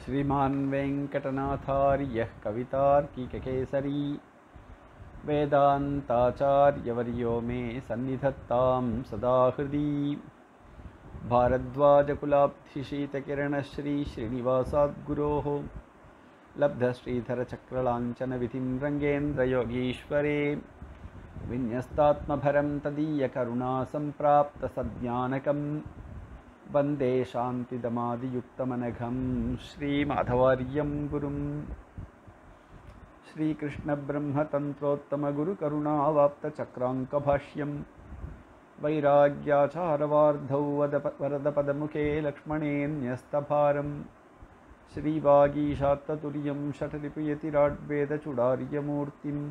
श्रीमान् वेङ्कटनाथार्यः कवितार्किककेसरी वेदान्ताचार्यवर्यो मे सन्निधत्तां सदा हृदि भारद्वाजकुलाब्धिशीतकिरणश्रीश्रीनिवासाद्गुरोः लब्धश्रीधरचक्रलाञ्छनविधिं रङ्गेन्द्रयोगीश्वरे विन्यस्तात्मभरं तदीयकरुणासम्प्राप्तसज्ञानकं वन्दे शान्तिदमादियुक्तमनघं श्रीमाधवार्यं गुरुम् श्रीकृष्णब्रह्मतन्त्रोत्तमगुरुकरुणावाप्तचक्राङ्कभाष्यं वैराग्याचारवार्धौ वदप वरदपदमुखे लक्ष्मणेऽन्यस्तभारं श्रीवागीशात्ततुर्यं शठरिपुयतिराड्वेदचुडार्यमूर्तिम्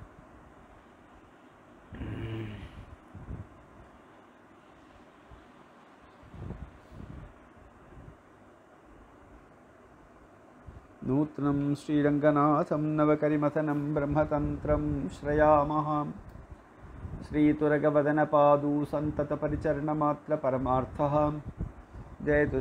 नूत्नं श्रीरङ्गनाथं नवकरिमथनं ब्रह्मतन्त्रं श्रयामः श्रीतुरगवदनपादू सन्ततपरिचरणमात्रपरमार्थः जयतु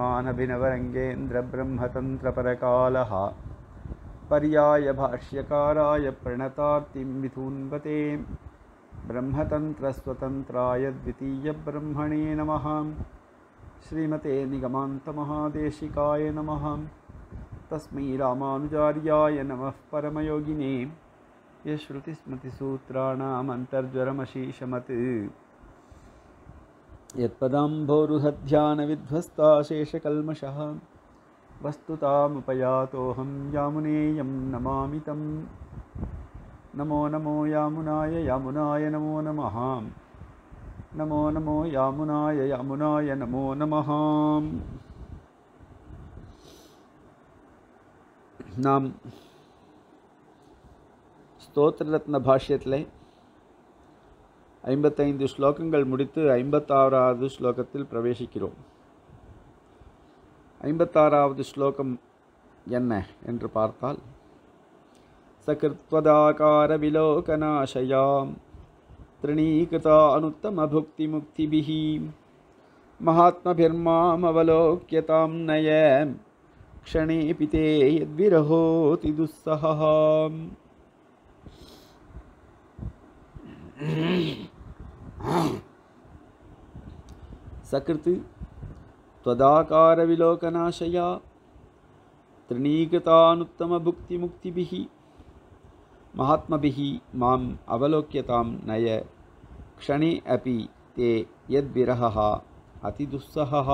श्रीमानभिनवरङ्गेन्द्रब्रह्मतन्त्रपरकालः पर्याय भाष्यकाराय प्रणतार्तिं विधून्वते ब्रह्मतन्त्रस्वतन्त्राय द्वितीयब्रह्मणे नमः श्रीमते निगमान्तमहादेशिकाय नमः तस्मै रामानुजार्याय नमः परमयोगिने यश्रुतिस्मृतिसूत्राणामन्तर्ज्वरमशीशमत् यत्पदाम्भोरुहध्यानविध्वस्ताशेषकल्मषः वस्तुतामुपयातोऽहं यामुनेयं नमामि तं नमो नमो यामुनाय यामुनाय नमो नमः नमो नमो यामुनाय यामुनाय नमो नमः நாம் ஸ்தோத்திரரத்ன பாஷ்யத்தில் ஐம்பத்தைந்து ஸ்லோகங்கள் முடித்து ஐம்பத்தாறாவது ஸ்லோகத்தில் பிரவேசிக்கிறோம் ஐம்பத்தாறாவது ஸ்லோகம் என்ன என்று பார்த்தால் சகிருத்வதாகார விலோகநாசயாம் திருணீகிருதா அனுத்தமபுக்திமுக்திபிः महात्मभिर्मामवलोक्यतां नय क्षणेऽपि ते यद्विरहोति दुःसहः सकृत् त्वदाकारविलोकनाशया तृणीकृतानुत्तमभुक्तिमुक्तिभिः महात्मभिः माम् अवलोक्यतां नय क्षणे अपि ते यद्विरहः अतिदुःसहः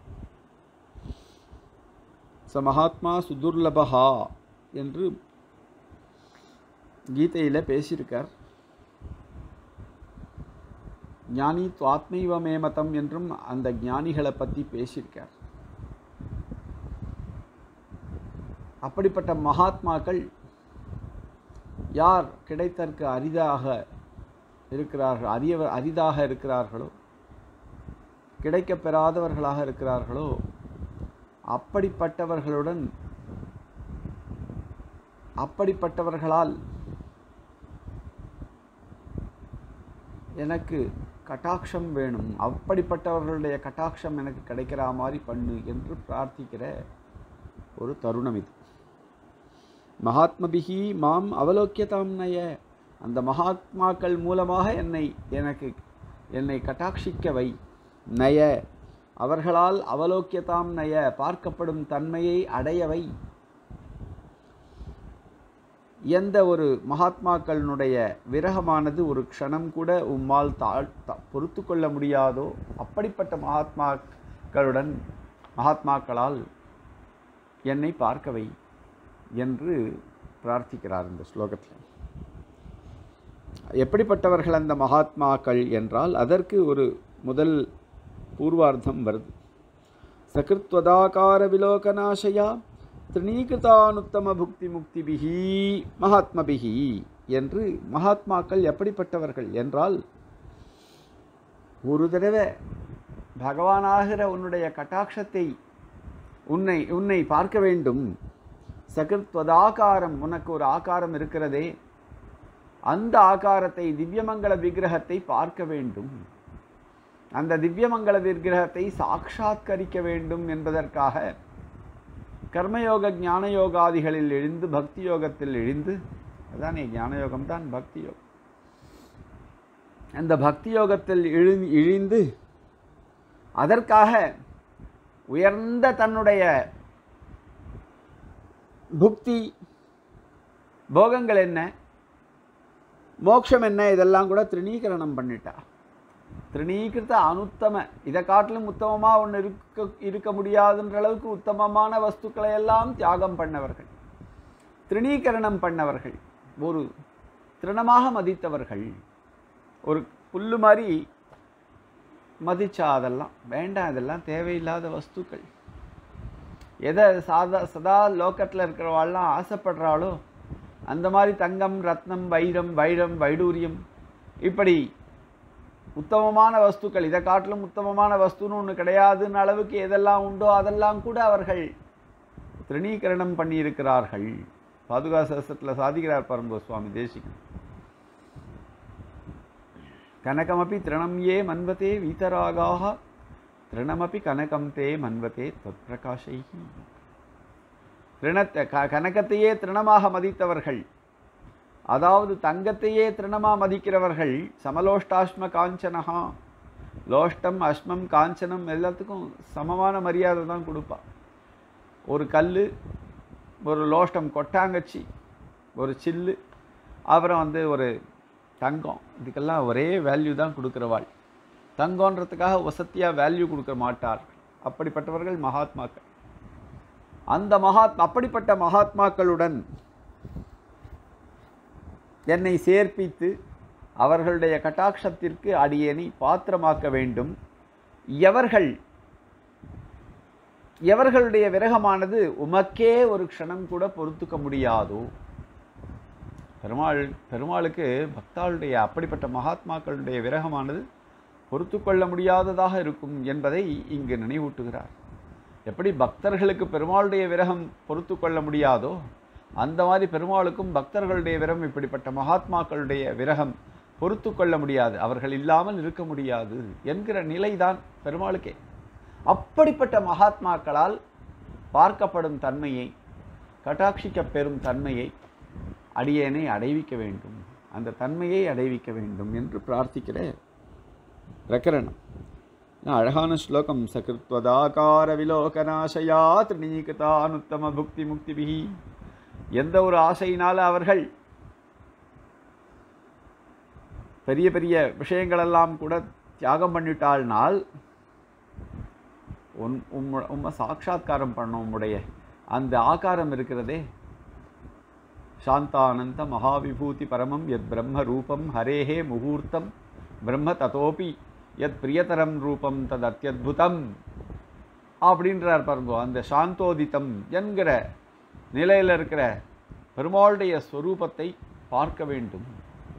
ச மகாத்மா சுதுர்லபஹா என்று கீதையில் பேசியிருக்கார் ஞானி துவாத்மைவ மேமதம் என்றும் அந்த ஞானிகளை பற்றி பேசியிருக்கார் அப்படிப்பட்ட மகாத்மாக்கள் யார் கிடைத்தற்கு அரிதாக இருக்கிறார்கள் அரிய அரிதாக இருக்கிறார்களோ கிடைக்கப் பெறாதவர்களாக இருக்கிறார்களோ அப்படிப்பட்டவர்களுடன் அப்படிப்பட்டவர்களால் எனக்கு கட்டாட்சம் வேணும் அப்படிப்பட்டவர்களுடைய கட்டாட்சம் எனக்கு கிடைக்கிற மாதிரி பண்ணு என்று பிரார்த்திக்கிற ஒரு தருணம் இது மகாத்மபிகி மாம் அவலோக்கியதாம் நய அந்த மகாத்மாக்கள் மூலமாக என்னை எனக்கு என்னை கட்டாட்சிக்க வை நய அவர்களால் அவலோக்கியதாம் நய பார்க்கப்படும் தன்மையை அடையவை எந்த ஒரு மகாத்மாக்களினுடைய விரகமானது ஒரு க்ஷணம் கூட உம்மால் தாழ் பொறுத்து கொள்ள முடியாதோ அப்படிப்பட்ட மகாத்மாக்களுடன் மகாத்மாக்களால் என்னை பார்க்கவை என்று பிரார்த்திக்கிறார் இந்த ஸ்லோகத்தில் எப்படிப்பட்டவர்கள் அந்த மகாத்மாக்கள் என்றால் அதற்கு ஒரு முதல் பூர்வார்த்தம் வருது சகிருத்வதாகார விலோகநாசயா திரிணீகிருதானுத்தம புக்தி முக்திபிகி மகாத்மபிகி என்று மகாத்மாக்கள் எப்படிப்பட்டவர்கள் என்றால் ஒரு தடவை பகவானாகிற உன்னுடைய கட்டாட்சத்தை உன்னை உன்னை பார்க்க வேண்டும் சகிருத்வதாகாரம் உனக்கு ஒரு ஆகாரம் இருக்கிறதே அந்த ஆகாரத்தை திவ்யமங்கல விக்கிரகத்தை பார்க்க வேண்டும் அந்த திவ்யமங்கல விக்கிரகத்தை சாட்சாத்கரிக்க வேண்டும் என்பதற்காக கர்மயோக ஞான யோகாதிகளில் இழிந்து பக்தி யோகத்தில் இழிந்து அதானே ஞான யோகம் தான் பக்தி யோகம் அந்த பக்தி யோகத்தில் இழி இழிந்து அதற்காக உயர்ந்த தன்னுடைய புக்தி போகங்கள் என்ன மோட்சம் என்ன இதெல்லாம் கூட திருணீகரணம் பண்ணிட்டா திருணீகிருத்த அனுத்தம இதை காட்டிலும் உத்தமமாக ஒன்று இருக்க இருக்க முடியாதுன்ற அளவுக்கு உத்தமமான வஸ்துக்களை எல்லாம் தியாகம் பண்ணவர்கள் திருணீகரணம் பண்ணவர்கள் ஒரு திருணமாக மதித்தவர்கள் ஒரு புல்லு மாதிரி மதிச்சா அதெல்லாம் வேண்டாம் இதெல்லாம் தேவையில்லாத வஸ்துக்கள் எதை சாதா சதா லோக்கத்தில் இருக்கிறவாள்லாம் ஆசைப்படுறாளோ அந்த மாதிரி தங்கம் ரத்னம் வைரம் வைரம் வைடூரியம் இப்படி உத்தமமான வஸ்துக்கள் இதை காட்டிலும் உத்தமமான வஸ்துன்னு ஒன்று கிடையாதுன்னு அளவுக்கு எதெல்லாம் உண்டோ அதெல்லாம் கூட அவர்கள் திருணீகரணம் பண்ணியிருக்கிறார்கள் பாதுகா சகசத்தில் சாதிக்கிறார் பரம்பு சுவாமி தேசிகன் கனகமபி திருணம் ஏ மன்வதே வீதராகாக திருணமபி கனகம் தே மன்வதே தொற்பிரகாஷை திருணத்தை க கனகத்தையே திருணமாக மதித்தவர்கள் அதாவது தங்கத்தையே திருணமாக மதிக்கிறவர்கள் சமலோஷ்டாஷ்ம காஞ்சனஹா லோஷ்டம் அஸ்மம் காஞ்சனம் எல்லாத்துக்கும் சமமான மரியாதை தான் கொடுப்பா ஒரு கல் ஒரு லோஷ்டம் கொட்டாங்கச்சி ஒரு சில்லு அப்புறம் வந்து ஒரு தங்கம் இதுக்கெல்லாம் ஒரே வேல்யூ தான் கொடுக்குறவாள் தங்கன்றதுக்காக வசத்தியாக வேல்யூ கொடுக்க மாட்டார்கள் அப்படிப்பட்டவர்கள் மகாத்மாக்கள் அந்த மகாத் அப்படிப்பட்ட மகாத்மாக்களுடன் என்னை சேர்ப்பித்து அவர்களுடைய கட்டாட்சத்திற்கு அடியேனை பாத்திரமாக்க வேண்டும் எவர்கள் எவர்களுடைய விரகமானது உமக்கே ஒரு க்ஷணம் கூட பொறுத்துக்க முடியாதோ பெருமாள் பெருமாளுக்கு பக்தாளுடைய அப்படிப்பட்ட மகாத்மாக்களுடைய விரகமானது பொறுத்து கொள்ள முடியாததாக இருக்கும் என்பதை இங்கு நினைவூட்டுகிறார் எப்படி பக்தர்களுக்கு பெருமாளுடைய விரகம் பொறுத்து கொள்ள முடியாதோ அந்த மாதிரி பெருமாளுக்கும் பக்தர்களுடைய விரகம் இப்படிப்பட்ட மகாத்மாக்களுடைய விரகம் பொறுத்து கொள்ள முடியாது அவர்கள் இல்லாமல் இருக்க முடியாது என்கிற நிலைதான் பெருமாளுக்கே அப்படிப்பட்ட மகாத்மாக்களால் பார்க்கப்படும் தன்மையை கட்டாட்சிக்க பெறும் தன்மையை அடியேனை அடைவிக்க வேண்டும் அந்த தன்மையை அடைவிக்க வேண்டும் என்று பிரார்த்திக்கிற பிரகரணம் அழகான ஸ்லோகம் சகிருத்வதாகார விலோகநாசயா திருநீகிருதானுத்தம புக்தி முக்திபிகி எந்த ஒரு ஆசையினால அவர்கள் பெரிய பெரிய விஷயங்களெல்லாம் கூட தியாகம் பண்ணிட்டாள்னால் உன் உம்ம உம்மை சாட்சா்காரம் பண்ண உம்முடைய அந்த ஆகாரம் இருக்கிறதே சாந்தானந்த மகாவிபூதி பரமம் யத் பிரம்ம ரூபம் ஹரேஹே முகூர்த்தம் பிரம்ம ததோபி யத் பிரியதரம் ரூபம் தத் அத்தியுதம் அப்படின்றார் பாருங்க அந்த சாந்தோதித்தம் என்கிற நிலையில் இருக்கிற பெருமாளுடைய ஸ்வரூபத்தை பார்க்க வேண்டும்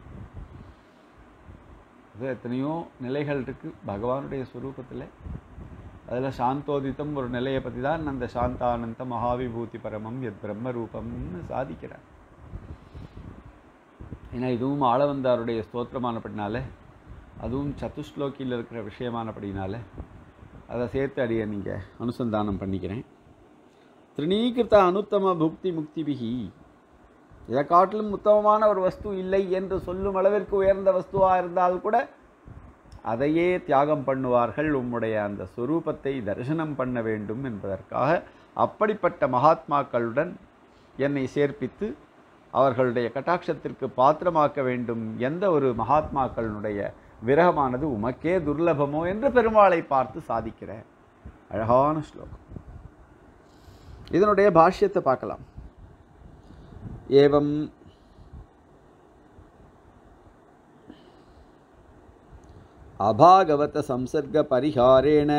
அது எத்தனையோ நிலைகள் இருக்கு பகவானுடைய ஸ்வரூபத்தில் அதில் சாந்தோதித்தம் ஒரு நிலையை பற்றி தான் அந்த சாந்தானந்த மகாவிபூதி பரமம் எத் பிரம்ம ரூபம்னு சாதிக்கிறார் ஏன்னா இதுவும் ஆளவந்தாருடைய ஸ்தோத்திரமானபடினால அதுவும் சத்துஸ்லோக்கியில் இருக்கிற விஷயமானபடினால அதை சேர்த்து அடிய நீங்கள் அனுசந்தானம் பண்ணிக்கிறேன் திருநீகிருத்த அனுத்தம புக்தி முக்திபிகி இதை காட்டிலும் உத்தமமான ஒரு வஸ்து இல்லை என்று சொல்லும் அளவிற்கு உயர்ந்த வஸ்துவாக இருந்தால் கூட அதையே தியாகம் பண்ணுவார்கள் உம்முடைய அந்த சொரூபத்தை தரிசனம் பண்ண வேண்டும் என்பதற்காக அப்படிப்பட்ட மகாத்மாக்களுடன் என்னை சேர்ப்பித்து அவர்களுடைய கட்டாட்சத்திற்கு பாத்திரமாக்க வேண்டும் எந்த ஒரு மகாத்மாக்களுடைய விரகமானது உமக்கே துர்லபமோ என்று பெருமாளை பார்த்து சாதிக்கிற அழகான ஸ்லோகம் இதனுடைய பாஷ்யத்தை பார்க்கலாம் ஏவம் அபாகவத சம்சர்க பரிகாரேண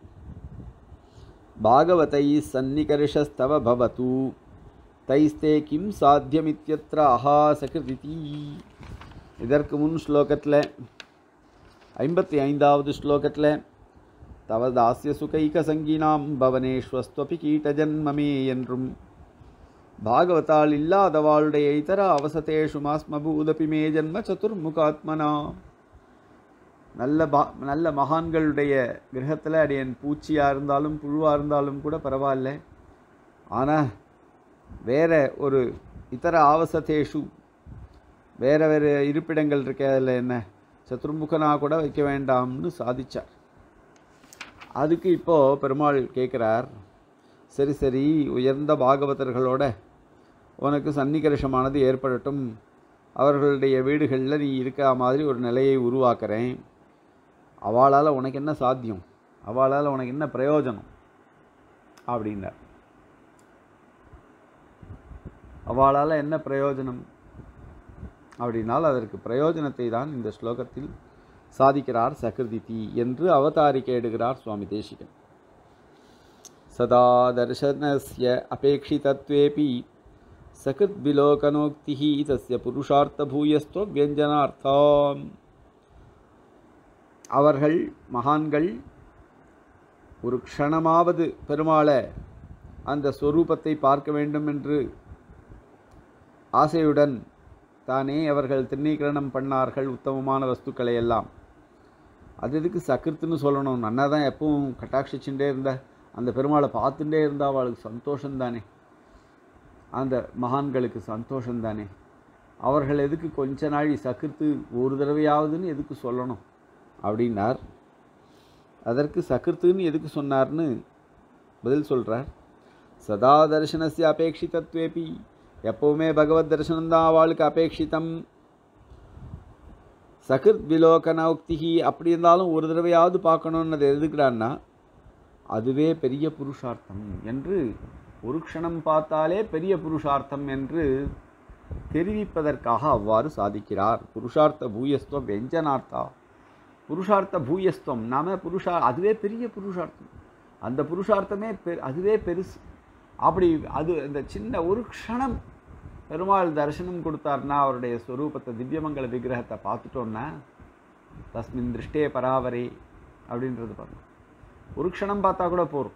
பாகவதை சந்நிகர்ஷஸ்தவ பவது தைஸ்தே கிம் சாத்தியமித்யத்ர அஹா சகிருதி இதற்கு முன் ஸ்லோகத்தில் ஐம்பத்தி ஐந்தாவது ஸ்லோகத்தில் தவ தாஸ்ய சுகைக சங்கீனாம் பவனேஸ்வஸ்துவபி கீட்டஜன்மமே என்றும் பாகவதால் இல்லாதவாளுடைய இதர அவசதேஷு மாஸ்மபூதபி மே ஜன்ம சதுர்முகாத்மனா நல்ல பா நல்ல மகான்களுடைய கிரகத்தில் அடியன் பூச்சியாக இருந்தாலும் புழுவாக இருந்தாலும் கூட பரவாயில்ல ஆனால் வேற ஒரு இதர ஆவசத்தேஷு வேற வேறு இருப்பிடங்கள் இருக்க அதில் என்ன சத்ருமுகனாக கூட வைக்க வேண்டாம்னு சாதிச்சார் அதுக்கு இப்போது பெருமாள் கேட்குறார் சரி சரி உயர்ந்த பாகவதர்களோட உனக்கு சன்னிகர்ஷமானது ஏற்படட்டும் அவர்களுடைய வீடுகளில் நீ இருக்க மாதிரி ஒரு நிலையை உருவாக்குறேன் அவளால் உனக்கு என்ன சாத்தியம் அவளால் உனக்கு என்ன பிரயோஜனம் அப்படின்னார் அவளால் என்ன பிரயோஜனம் அப்படின்னால் அதற்கு பிரயோஜனத்தை தான் இந்த ஸ்லோகத்தில் சாதிக்கிறார் சகிருதிதி என்று அவதாரிக்கையிடுகிறார் சுவாமி தேசிகன் சதா தர்சனஸ்ய அபேட்சிதத்வேபி சகிருத்விலோகனோக்திः தஸ்ய புருஷார்த்தபூயஸ்துவ வியஞ்சனார்த்தம் அவர்கள் மகான்கள் ஒரு க்ஷணமாவது பெருமாளை அந்த ஸ்வரூபத்தை பார்க்க வேண்டும் என்று ஆசையுடன் தானே அவர்கள் திருநீகரணம் பண்ணார்கள் உத்தமமான வஸ்துக்களை எல்லாம் அது எதுக்கு சக்கிருத்துன்னு சொல்லணும் நன்னா தான் எப்பவும் கட்டாட்சிச்சுட்டே இருந்த அந்த பெருமாளை பார்த்துட்டே இருந்தால் அவளுக்கு சந்தோஷம் தானே அந்த மகான்களுக்கு சந்தோஷம் தானே அவர்கள் எதுக்கு கொஞ்ச நாழி சக்கிருத்து ஒரு தடவையாவதுன்னு எதுக்கு சொல்லணும் அப்படின்னார் அதற்கு சக்கிருத்துன்னு எதுக்கு சொன்னார்னு பதில் சொல்கிறார் சதா தர்சனஸ்ய அபேட்சிதத்வேபி எப்பவுமே பகவத் தரிசனம்தான் அவளுக்கு அபேட்சிதம் சகிருத் விலோகன உக்திகி அப்படி இருந்தாலும் ஒரு தடவையாவது பார்க்கணுன்னு அது எதுக்குறான்னா அதுவே பெரிய புருஷார்த்தம் என்று ஒரு க்ஷணம் பார்த்தாலே பெரிய புருஷார்த்தம் என்று தெரிவிப்பதற்காக அவ்வாறு சாதிக்கிறார் புருஷார்த்த பூயஸ்துவம் வெஞ்சனார்த்தா புருஷார்த்த பூயஸ்துவம் நாம புருஷா அதுவே பெரிய புருஷார்த்தம் அந்த புருஷார்த்தமே பெ அதுவே பெருசு அப்படி அது இந்த சின்ன ஒரு க்ஷணம் பெருமாள் தரிசனம் கொடுத்தாருன்னா அவருடைய ஸ்வரூபத்தை திவ்யமங்கல விக்கிரகத்தை பார்த்துட்டோன்னா தஸ்மின் திருஷ்டே பராவரே அப்படின்றது பாருங்க ஒரு க்ஷணம் பார்த்தா கூட போரும்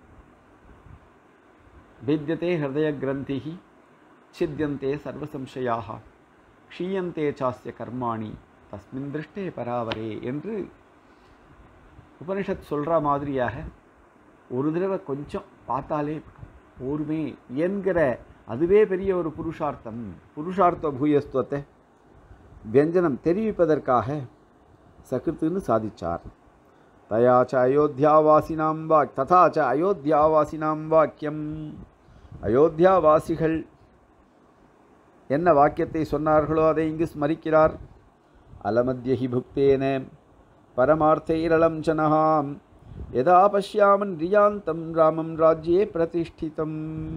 भिद्यते हृदयग्रन्थिः छिद्यन्ते सर्वसंशयाः க்ஷீயந்தே சாஸ்ய கர்மாணி தஸ்மின் திருஷ்டே பராவரே என்று உபனிஷத் சொல்கிற மாதிரியாக ஒரு தடவை கொஞ்சம் பார்த்தாலே போருமே என்கிற அதுவே பெரிய ஒரு புருஷார்த்தம் புருஷார்த்த பூயஸ்துவத்தை வியஞ்சனம் தெரிவிப்பதற்காக சகிருத்துன்னு சாதிச்சார் தயா ச அயோத்தியாவாசினாம் வாக் ததா ச அயோத்தியாவாசினாம் வாக்கியம் அயோத்தியாவாசிகள் என்ன வாக்கியத்தை சொன்னார்களோ அதை இங்கு ஸ்மரிக்கிறார் அலமத்யஹி புக்தேன பரமார்த்தைரளம் ஜனஹாம் யதா பஷ்யாமன் ரியாந்தம் ராமம் ராஜ்யே பிரதிஷ்டிதம்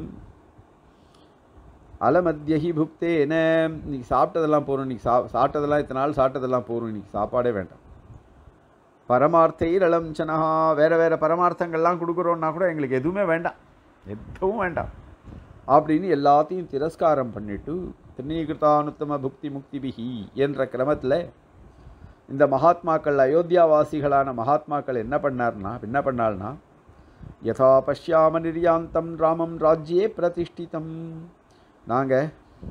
அலமத்யஹி புக்தேன இன்னைக்கு சாப்பிட்டதெல்லாம் போகிறோம் இன்னைக்கு சா சாப்பிட்டதெல்லாம் இத்தனை நாள் சாப்பிட்டதெல்லாம் போகிறோம் இன்னைக்கு சாப்பாடே வேண்டாம் பரமார்த்தைரளம் ஜனஹா வேறு வேறு பரமார்த்தங்கள்லாம் கொடுக்குறோன்னா கூட எங்களுக்கு எதுவுமே வேண்டாம் எதுவும் வேண்டாம் அப்படின்னு எல்லாத்தையும் திரஸ்காரம் பண்ணிட்டு திருநீகிருத்தானுத்தம புக்தி முக்திபிகி என்ற கிரமத்தில் இந்த மகாத்மாக்கள் அயோத்தியாவாசிகளான மகாத்மாக்கள் என்ன பண்ணார்னா என்ன பண்ணாள்னா யதா பஷ்யாம நிர்யாந்தம் ராமம் ராஜ்யே பிரதிஷ்டிதம் நாங்கள்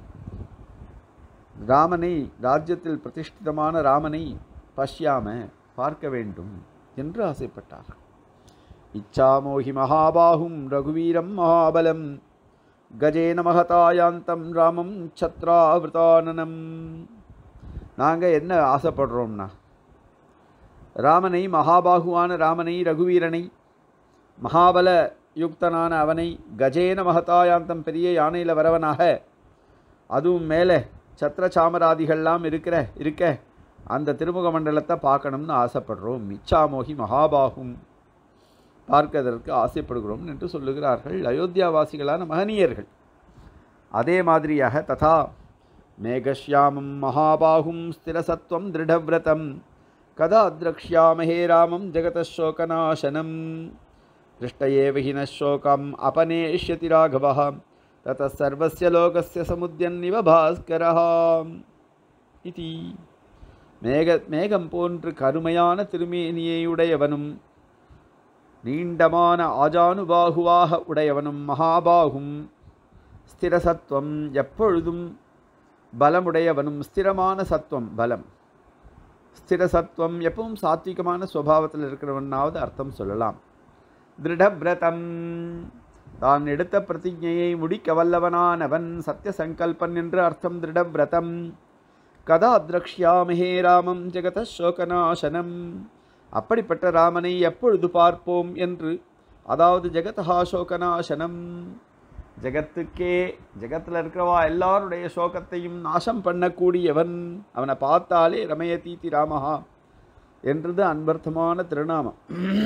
ராமனை ராஜ்யத்தில் பிரதிஷ்டிதமான ராமனை பஷ்யாம பார்க்க வேண்டும் என்று ஆசைப்பட்டார் இச்சாமோஹி மகாபாகும் ரகுவீரம் மகாபலம் கஜேன மகதாயாந்தம் ராமம் சத்ராவிரதானனம் நாங்கள் என்ன ஆசைப்படுறோம்னா ராமனை மகாபாகுவான ராமனை ரகுவீரனை மகாபல யுக்தனான அவனை கஜேன மகதாயாந்தம் பெரிய யானையில் வரவனாக அதுவும் மேலே சத்திர சாமராதிகள்லாம் இருக்கிற இருக்க அந்த திருமுக மண்டலத்தை பார்க்கணும்னு ஆசைப்படுறோம் மிச்சாமோகி மகாபாகும் பார்க்கதற்கு ஆசைப்படுகிறோம் என்று சொல்லுகிறார்கள் அயோத்தியாவாசிகளான மகனியர்கள் அதே மாதிரியாக ததா மேகஷ்யாமம் மகாபாகும் ஸ்திரசத்வம் திருடவிரதம் கதா திரக்ஷ்யாமஹே ராமம் ஜெகதசோகநாசனம் திருஷ்டயேவ ஹி நோகம் அபநேஷ்யதி ராகவः தतः சர்வஸ்ய லோகஸ்ய சமுத்தியன்னிவ பாஸ்கரः இதி மேக மேகம் போன்று கருமையான திருமேனியையுடையவனும் நீண்டமான ஆஜானுபாகுவாக உடையவனும் மகாபாகும் ஸ்திரசத்துவம் எப்பொழுதும் பலமுடையவனும் ஸ்திரமான சத்துவம் பலம் ஸ்திரசத்துவம் எப்பவும் சாத்விகமான சுவாவத்தில் இருக்கிறவனாவது அர்த்தம் சொல்லலாம் திருடபிரதம் தான் எடுத்த பிரதிஜையை முடிக்க வல்லவனானவன் சத்திய சங்கல்பன் என்று அர்த்தம் திருடவிரதம் கதா திரக்ஷ்யாமஹே ராமம் ஜெகத சோகநாசனம் அப்படிப்பட்ட ராமனை எப்பொழுது பார்ப்போம் என்று அதாவது ஜெகதஹா சோகநாசனம் ஜெகத்துக்கே ஜெகத்தில் இருக்கிறவா எல்லாருடைய சோகத்தையும் நாசம் பண்ணக்கூடியவன் அவனை பார்த்தாலே ரமயதீதி ராமஹா என்றது அன்பர்த்தமான திருநாமம்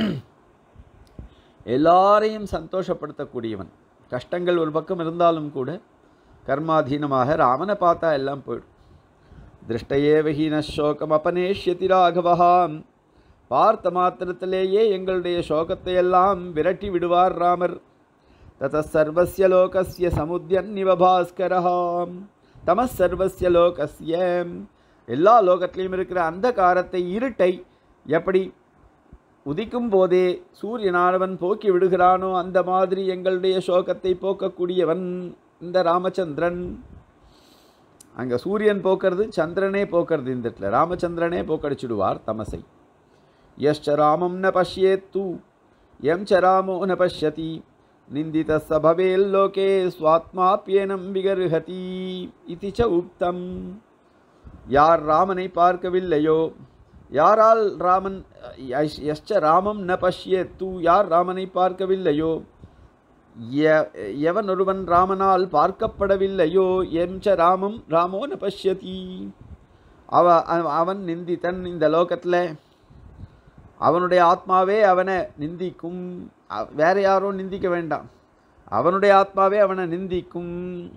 எல்லாரையும் சந்தோஷப்படுத்தக்கூடியவன் கஷ்டங்கள் ஒரு பக்கம் இருந்தாலும் கூட கர்மாதீனமாக ராமனை பார்த்தா எல்லாம் போயிடும் திருஷ்டையேவஹீன சோகம் அபனேஷ்யதி ராகவஹாம் பார்த்த மாத்திரத்திலேயே எங்களுடைய சோகத்தை எல்லாம் விரட்டி விடுவார் ராமர் தத சர்வஸ்ய லோகஸ்ய சமுத்தியன்னிவ பாஸ்கரஹாம் தம சர்வஸ்ய லோகஸ்ய எல்லா லோகத்திலையும் இருக்கிற அந்த காரத்தை இருட்டை எப்படி உதிக்கும் போதே சூரியனானவன் போக்கி விடுகிறானோ அந்த மாதிரி எங்களுடைய சோகத்தை போக்கக்கூடியவன் இந்த ராமச்சந்திரன் அங்கே சூரியன் போக்குறது சந்திரனே போக்குறது இந்த இடத்துல ராமச்சந்திரனே போக்கடிச்சிடுவார் தமசை யஷ்ச ராமம் ந பஷ்யேத்து எம் ச ராமோ ந பஷ்யதி நிந்தித சபவேல்லோகே ஸ்வாத்மாப்பியனம் விகர்ஹதி இது ச உக்தம் யார் ராமனை பார்க்கவில்லையோ யாரால் ராமன் யஷ்- யஷ்ச ராமம் ந பஷ்யேத்து யார் ராமனை பார்க்கவில்லையோ ய- எவன் ஒருவன் ராமனால் பார்க்கப்படவில்லையோ எம் ச ராமம் ராமோ ந பஷ்யதி அவ அவ- அவன் நிந்தித்தன் இந்த லோகத்தில் அவனுடைய ஆத்மாவே அவனை நிந்திக்கும் அ- வேற யாரும் நிந்திக்க வேண்டாம் அவனுடைய ஆத்மாவே அவனை நிந்திக்கும்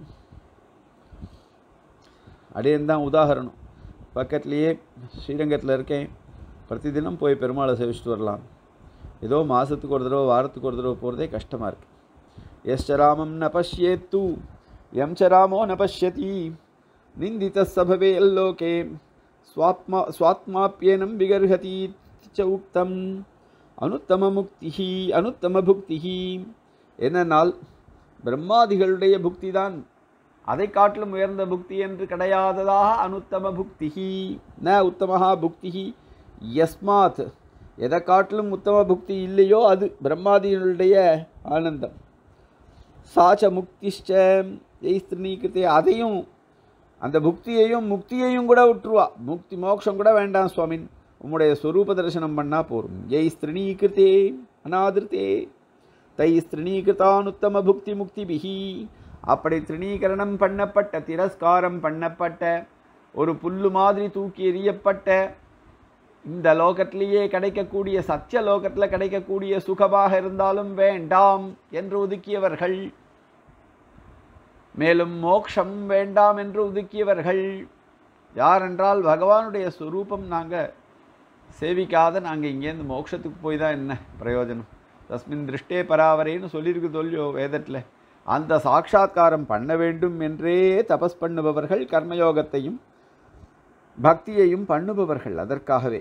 அடையன் தான் உதாகரணம் பக்கத்துலேயே ஸ்ரீரங்கத்தில் இருக்கேன் பிரதிதினம் போய் பெருமாளை சேவிச்சுட்டு வரலாம் ஏதோ மாதத்துக்கு ஒரு தடவை வாரத்துக்கு ஒரு தடவை போகிறதே கஷ்டமாக இருக்குது எஸ்ச ராமம் ந பஷ்யேத்து எம் ச ராமோ ந பஷ்யதி நிந்தித சபவே எல்லோகே ஸ்வாத்மா ஸ்வாத்மாப்பியனம் விகர்ஹதி ச உக்தம் அனுத்தம முக்திஹி அனுத்தம புக்திஹி என்னனால் பிரம்மாதிகளுடைய புக்தி தான் அதை காட்டிலும் உயர்ந்த புக்தி என்று கிடையாததாக அனுத்தம புக்திஹி ந உத்தமஹா புக்திஹி யஸ்மாத் எதை காட்டிலும் உத்தம புக்தி இல்லையோ அது பிரம்மாதிகளுடைய ஆனந்தம் சாச்ச முக்திஷ்ட ஜெய்ஸ்திரீகிருத்தே அதையும் அந்த புக்தியையும் முக்தியையும் கூட விட்டுருவா முக்தி மோட்சம் கூட வேண்டாம் சுவாமின் உம்முடைய ஸ்வரூப தரிசனம் பண்ணால் போரும் ஜெய் ஸ்திரீகிருத்தே அநாதிருத்தே தை ஸ்திரீகிருத்தானுத்தம புக்தி முக்தி பிஹி அப்படி திருணீகரணம் பண்ணப்பட்ட திரஸ்காரம் பண்ணப்பட்ட ஒரு புல்லு மாதிரி தூக்கி எறியப்பட்ட இந்த லோகத்திலேயே கிடைக்கக்கூடிய சத்திய லோகத்தில் கிடைக்கக்கூடிய சுகமாக இருந்தாலும் வேண்டாம் என்று ஒதுக்கியவர்கள் மேலும் மோக்ஷம் வேண்டாம் என்று ஒதுக்கியவர்கள் யாரென்றால் பகவானுடைய ஸ்வரூபம் நாங்கள் சேவிக்காத நாங்கள் இங்கேருந்து மோட்சத்துக்கு போய் தான் என்ன பிரயோஜனம் தஸ்மின் திருஷ்டே பராவரேன்னு சொல்லியிருக்கு தொல்லியோ வேதத்தில் அந்த சாட்சாத்காரம் பண்ண வேண்டும் என்றே தபஸ் பண்ணுபவர்கள் கர்மயோகத்தையும் பக்தியையும் பண்ணுபவர்கள் அதற்காகவே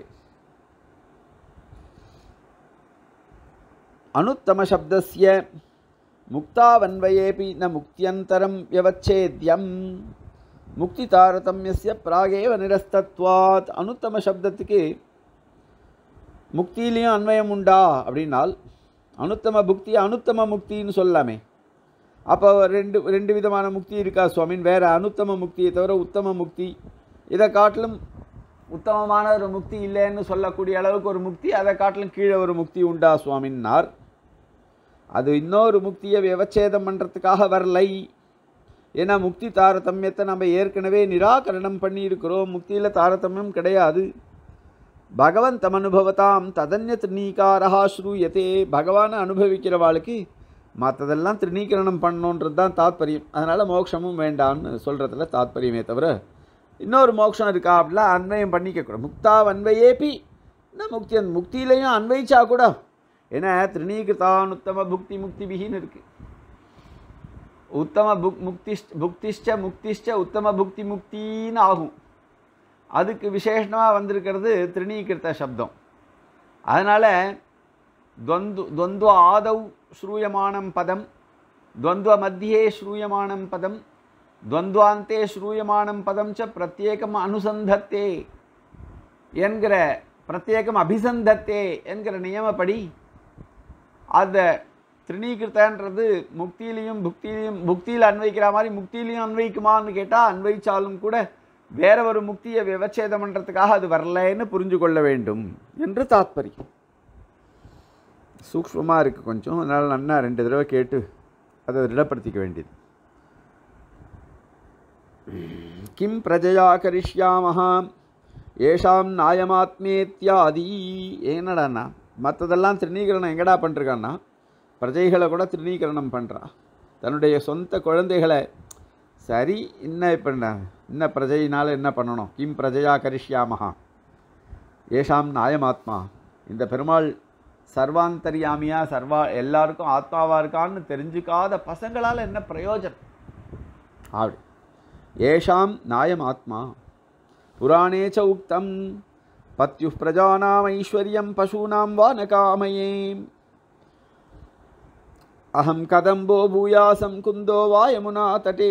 அனுத்தம சப்தஸ்ய முக்தாவன்வயேபி ந முக்தியந்தரம் வியவச்சேத்யம் முக்தி தாரதமியஸ்ய பிராகேவ நிரஸ்தத்வாத் அனுத்தம சப்தத்துக்கு முக்தியிலையும் அன்வயம் உண்டா அப்படின்னால் அனுத்தம புக்தி அனுத்தம முக்தின்னு சொல்லலாமே அப்போ ரெண்டு ரெண்டு விதமான முக்தி இருக்கா சுவாமின் வேற அனுத்தம முக்தியை தவிர உத்தம முக்தி இதை காட்டிலும் உத்தமமான ஒரு முக்தி இல்லைன்னு சொல்லக்கூடிய அளவுக்கு ஒரு முக்தி அதை காட்டிலும் கீழே ஒரு முக்தி உண்டா சுவாமின்னார் அது இன்னொரு முக்தியை விவச்சேதம் பண்ணுறதுக்காக வரலை ஏன்னா முக்தி தாரதமியத்தை நம்ம ஏற்கனவே நிராகரணம் பண்ணியிருக்கிறோம் முக்தியில் தாரதமியம் கிடையாது பகவந்தம் அனுபவத்தாம் ததன்ய திருநீகாரா ஸ்ரூயத்தே பகவானை அனுபவிக்கிறவாளுக்கு மற்றதெல்லாம் திருநீகரணம் பண்ணணுன்றது தான் தாத்பரியம் அதனால் மோட்சமும் வேண்டாம்னு சொல்கிறதுல தாத்பரியமே தவிர இன்னொரு மோட்சம் இருக்கா அப்படிலாம் அன்வயம் பண்ணிக்கக்கூடாது முக்தா அன்வையேபி என்ன முக்தி அந்த முக்தியிலையும் அன்வயிச்சா கூட ஏன்னா திருநீகிருதான் உத்தம புக்தி முக்தி பிகின்னு இருக்குது உத்தம புக் முக்திஷ் புக்திஷ்ட முக்திஷ்ட உத்தம புக்தி முக்தின்னு ஆகும் அதுக்கு விசேஷமாக வந்திருக்கிறது திருநீகிருத்த சப்தம் அதனால் துவந்து துவந்துவ ஆதவ் ஸ்ரூயமானம் பதம் துவந்துவ மத்தியே ஸ்ரூயமானம் பதம் துவந்த்வாந்தே ஸ்ரூயமானம் பதம் ச பிரத்யேகம் அனுசந்தத்தே என்கிற பிரத்யேகம் அபிசந்தத்தே என்கிற நியமப்படி அந்த திருநீகிருத்தன்றது முக்தியிலையும் புக்தியிலையும் புக்தியில் அன்வைக்கிற மாதிரி முக்தியிலையும் அன்வைக்குமான்னு கேட்டால் அன்வைச்சாலும் கூட வேற ஒரு முக்தியை விவச்சேதம் பண்ணுறதுக்காக அது வரலைன்னு புரிஞ்சு கொள்ள வேண்டும் என்று தாத்பரியம் சூக்ஷ்மமாக இருக்குது கொஞ்சம் அதனால் நன்னா ரெண்டு தடவை கேட்டு அதை திடப்படுத்திக்க வேண்டியது கிம் பிரஜயா கரிஷ்யாமஹ ஏஷாம் நாயமாத்மேத்யாதி என்னடாண்ணா மற்றதெல்லாம் திருநீகரணம் எங்கடா பண்ணிருக்கான்னா பிரஜைகளை கூட திருநீகரணம் பண்ணுறா தன்னுடைய சொந்த குழந்தைகளை சரி என்ன இப்போ என்ன பிரஜையினால் என்ன பண்ணணும் கிம் பிரஜையா கரிஷ்யாமஹா ஏஷாம் நாயமாத்மா இந்த பெருமாள் சர்வாந்தரியாமியா சர்வா எல்லாருக்கும் ஆத்மாவா இருக்கான்னு தெரிஞ்சுக்காத பசங்களால் என்ன பிரயோஜனம் அப்படி ஏஷாம் நாயம் ஆத்மா புராணே ச உக்தம் பத்யு பிரஜானாம் ஐஸ்வர்யம் பசூனாம் வா ந காமயே அகம் கதம்போ பூயாசம் குந்தோ வா யமுனா தட்டே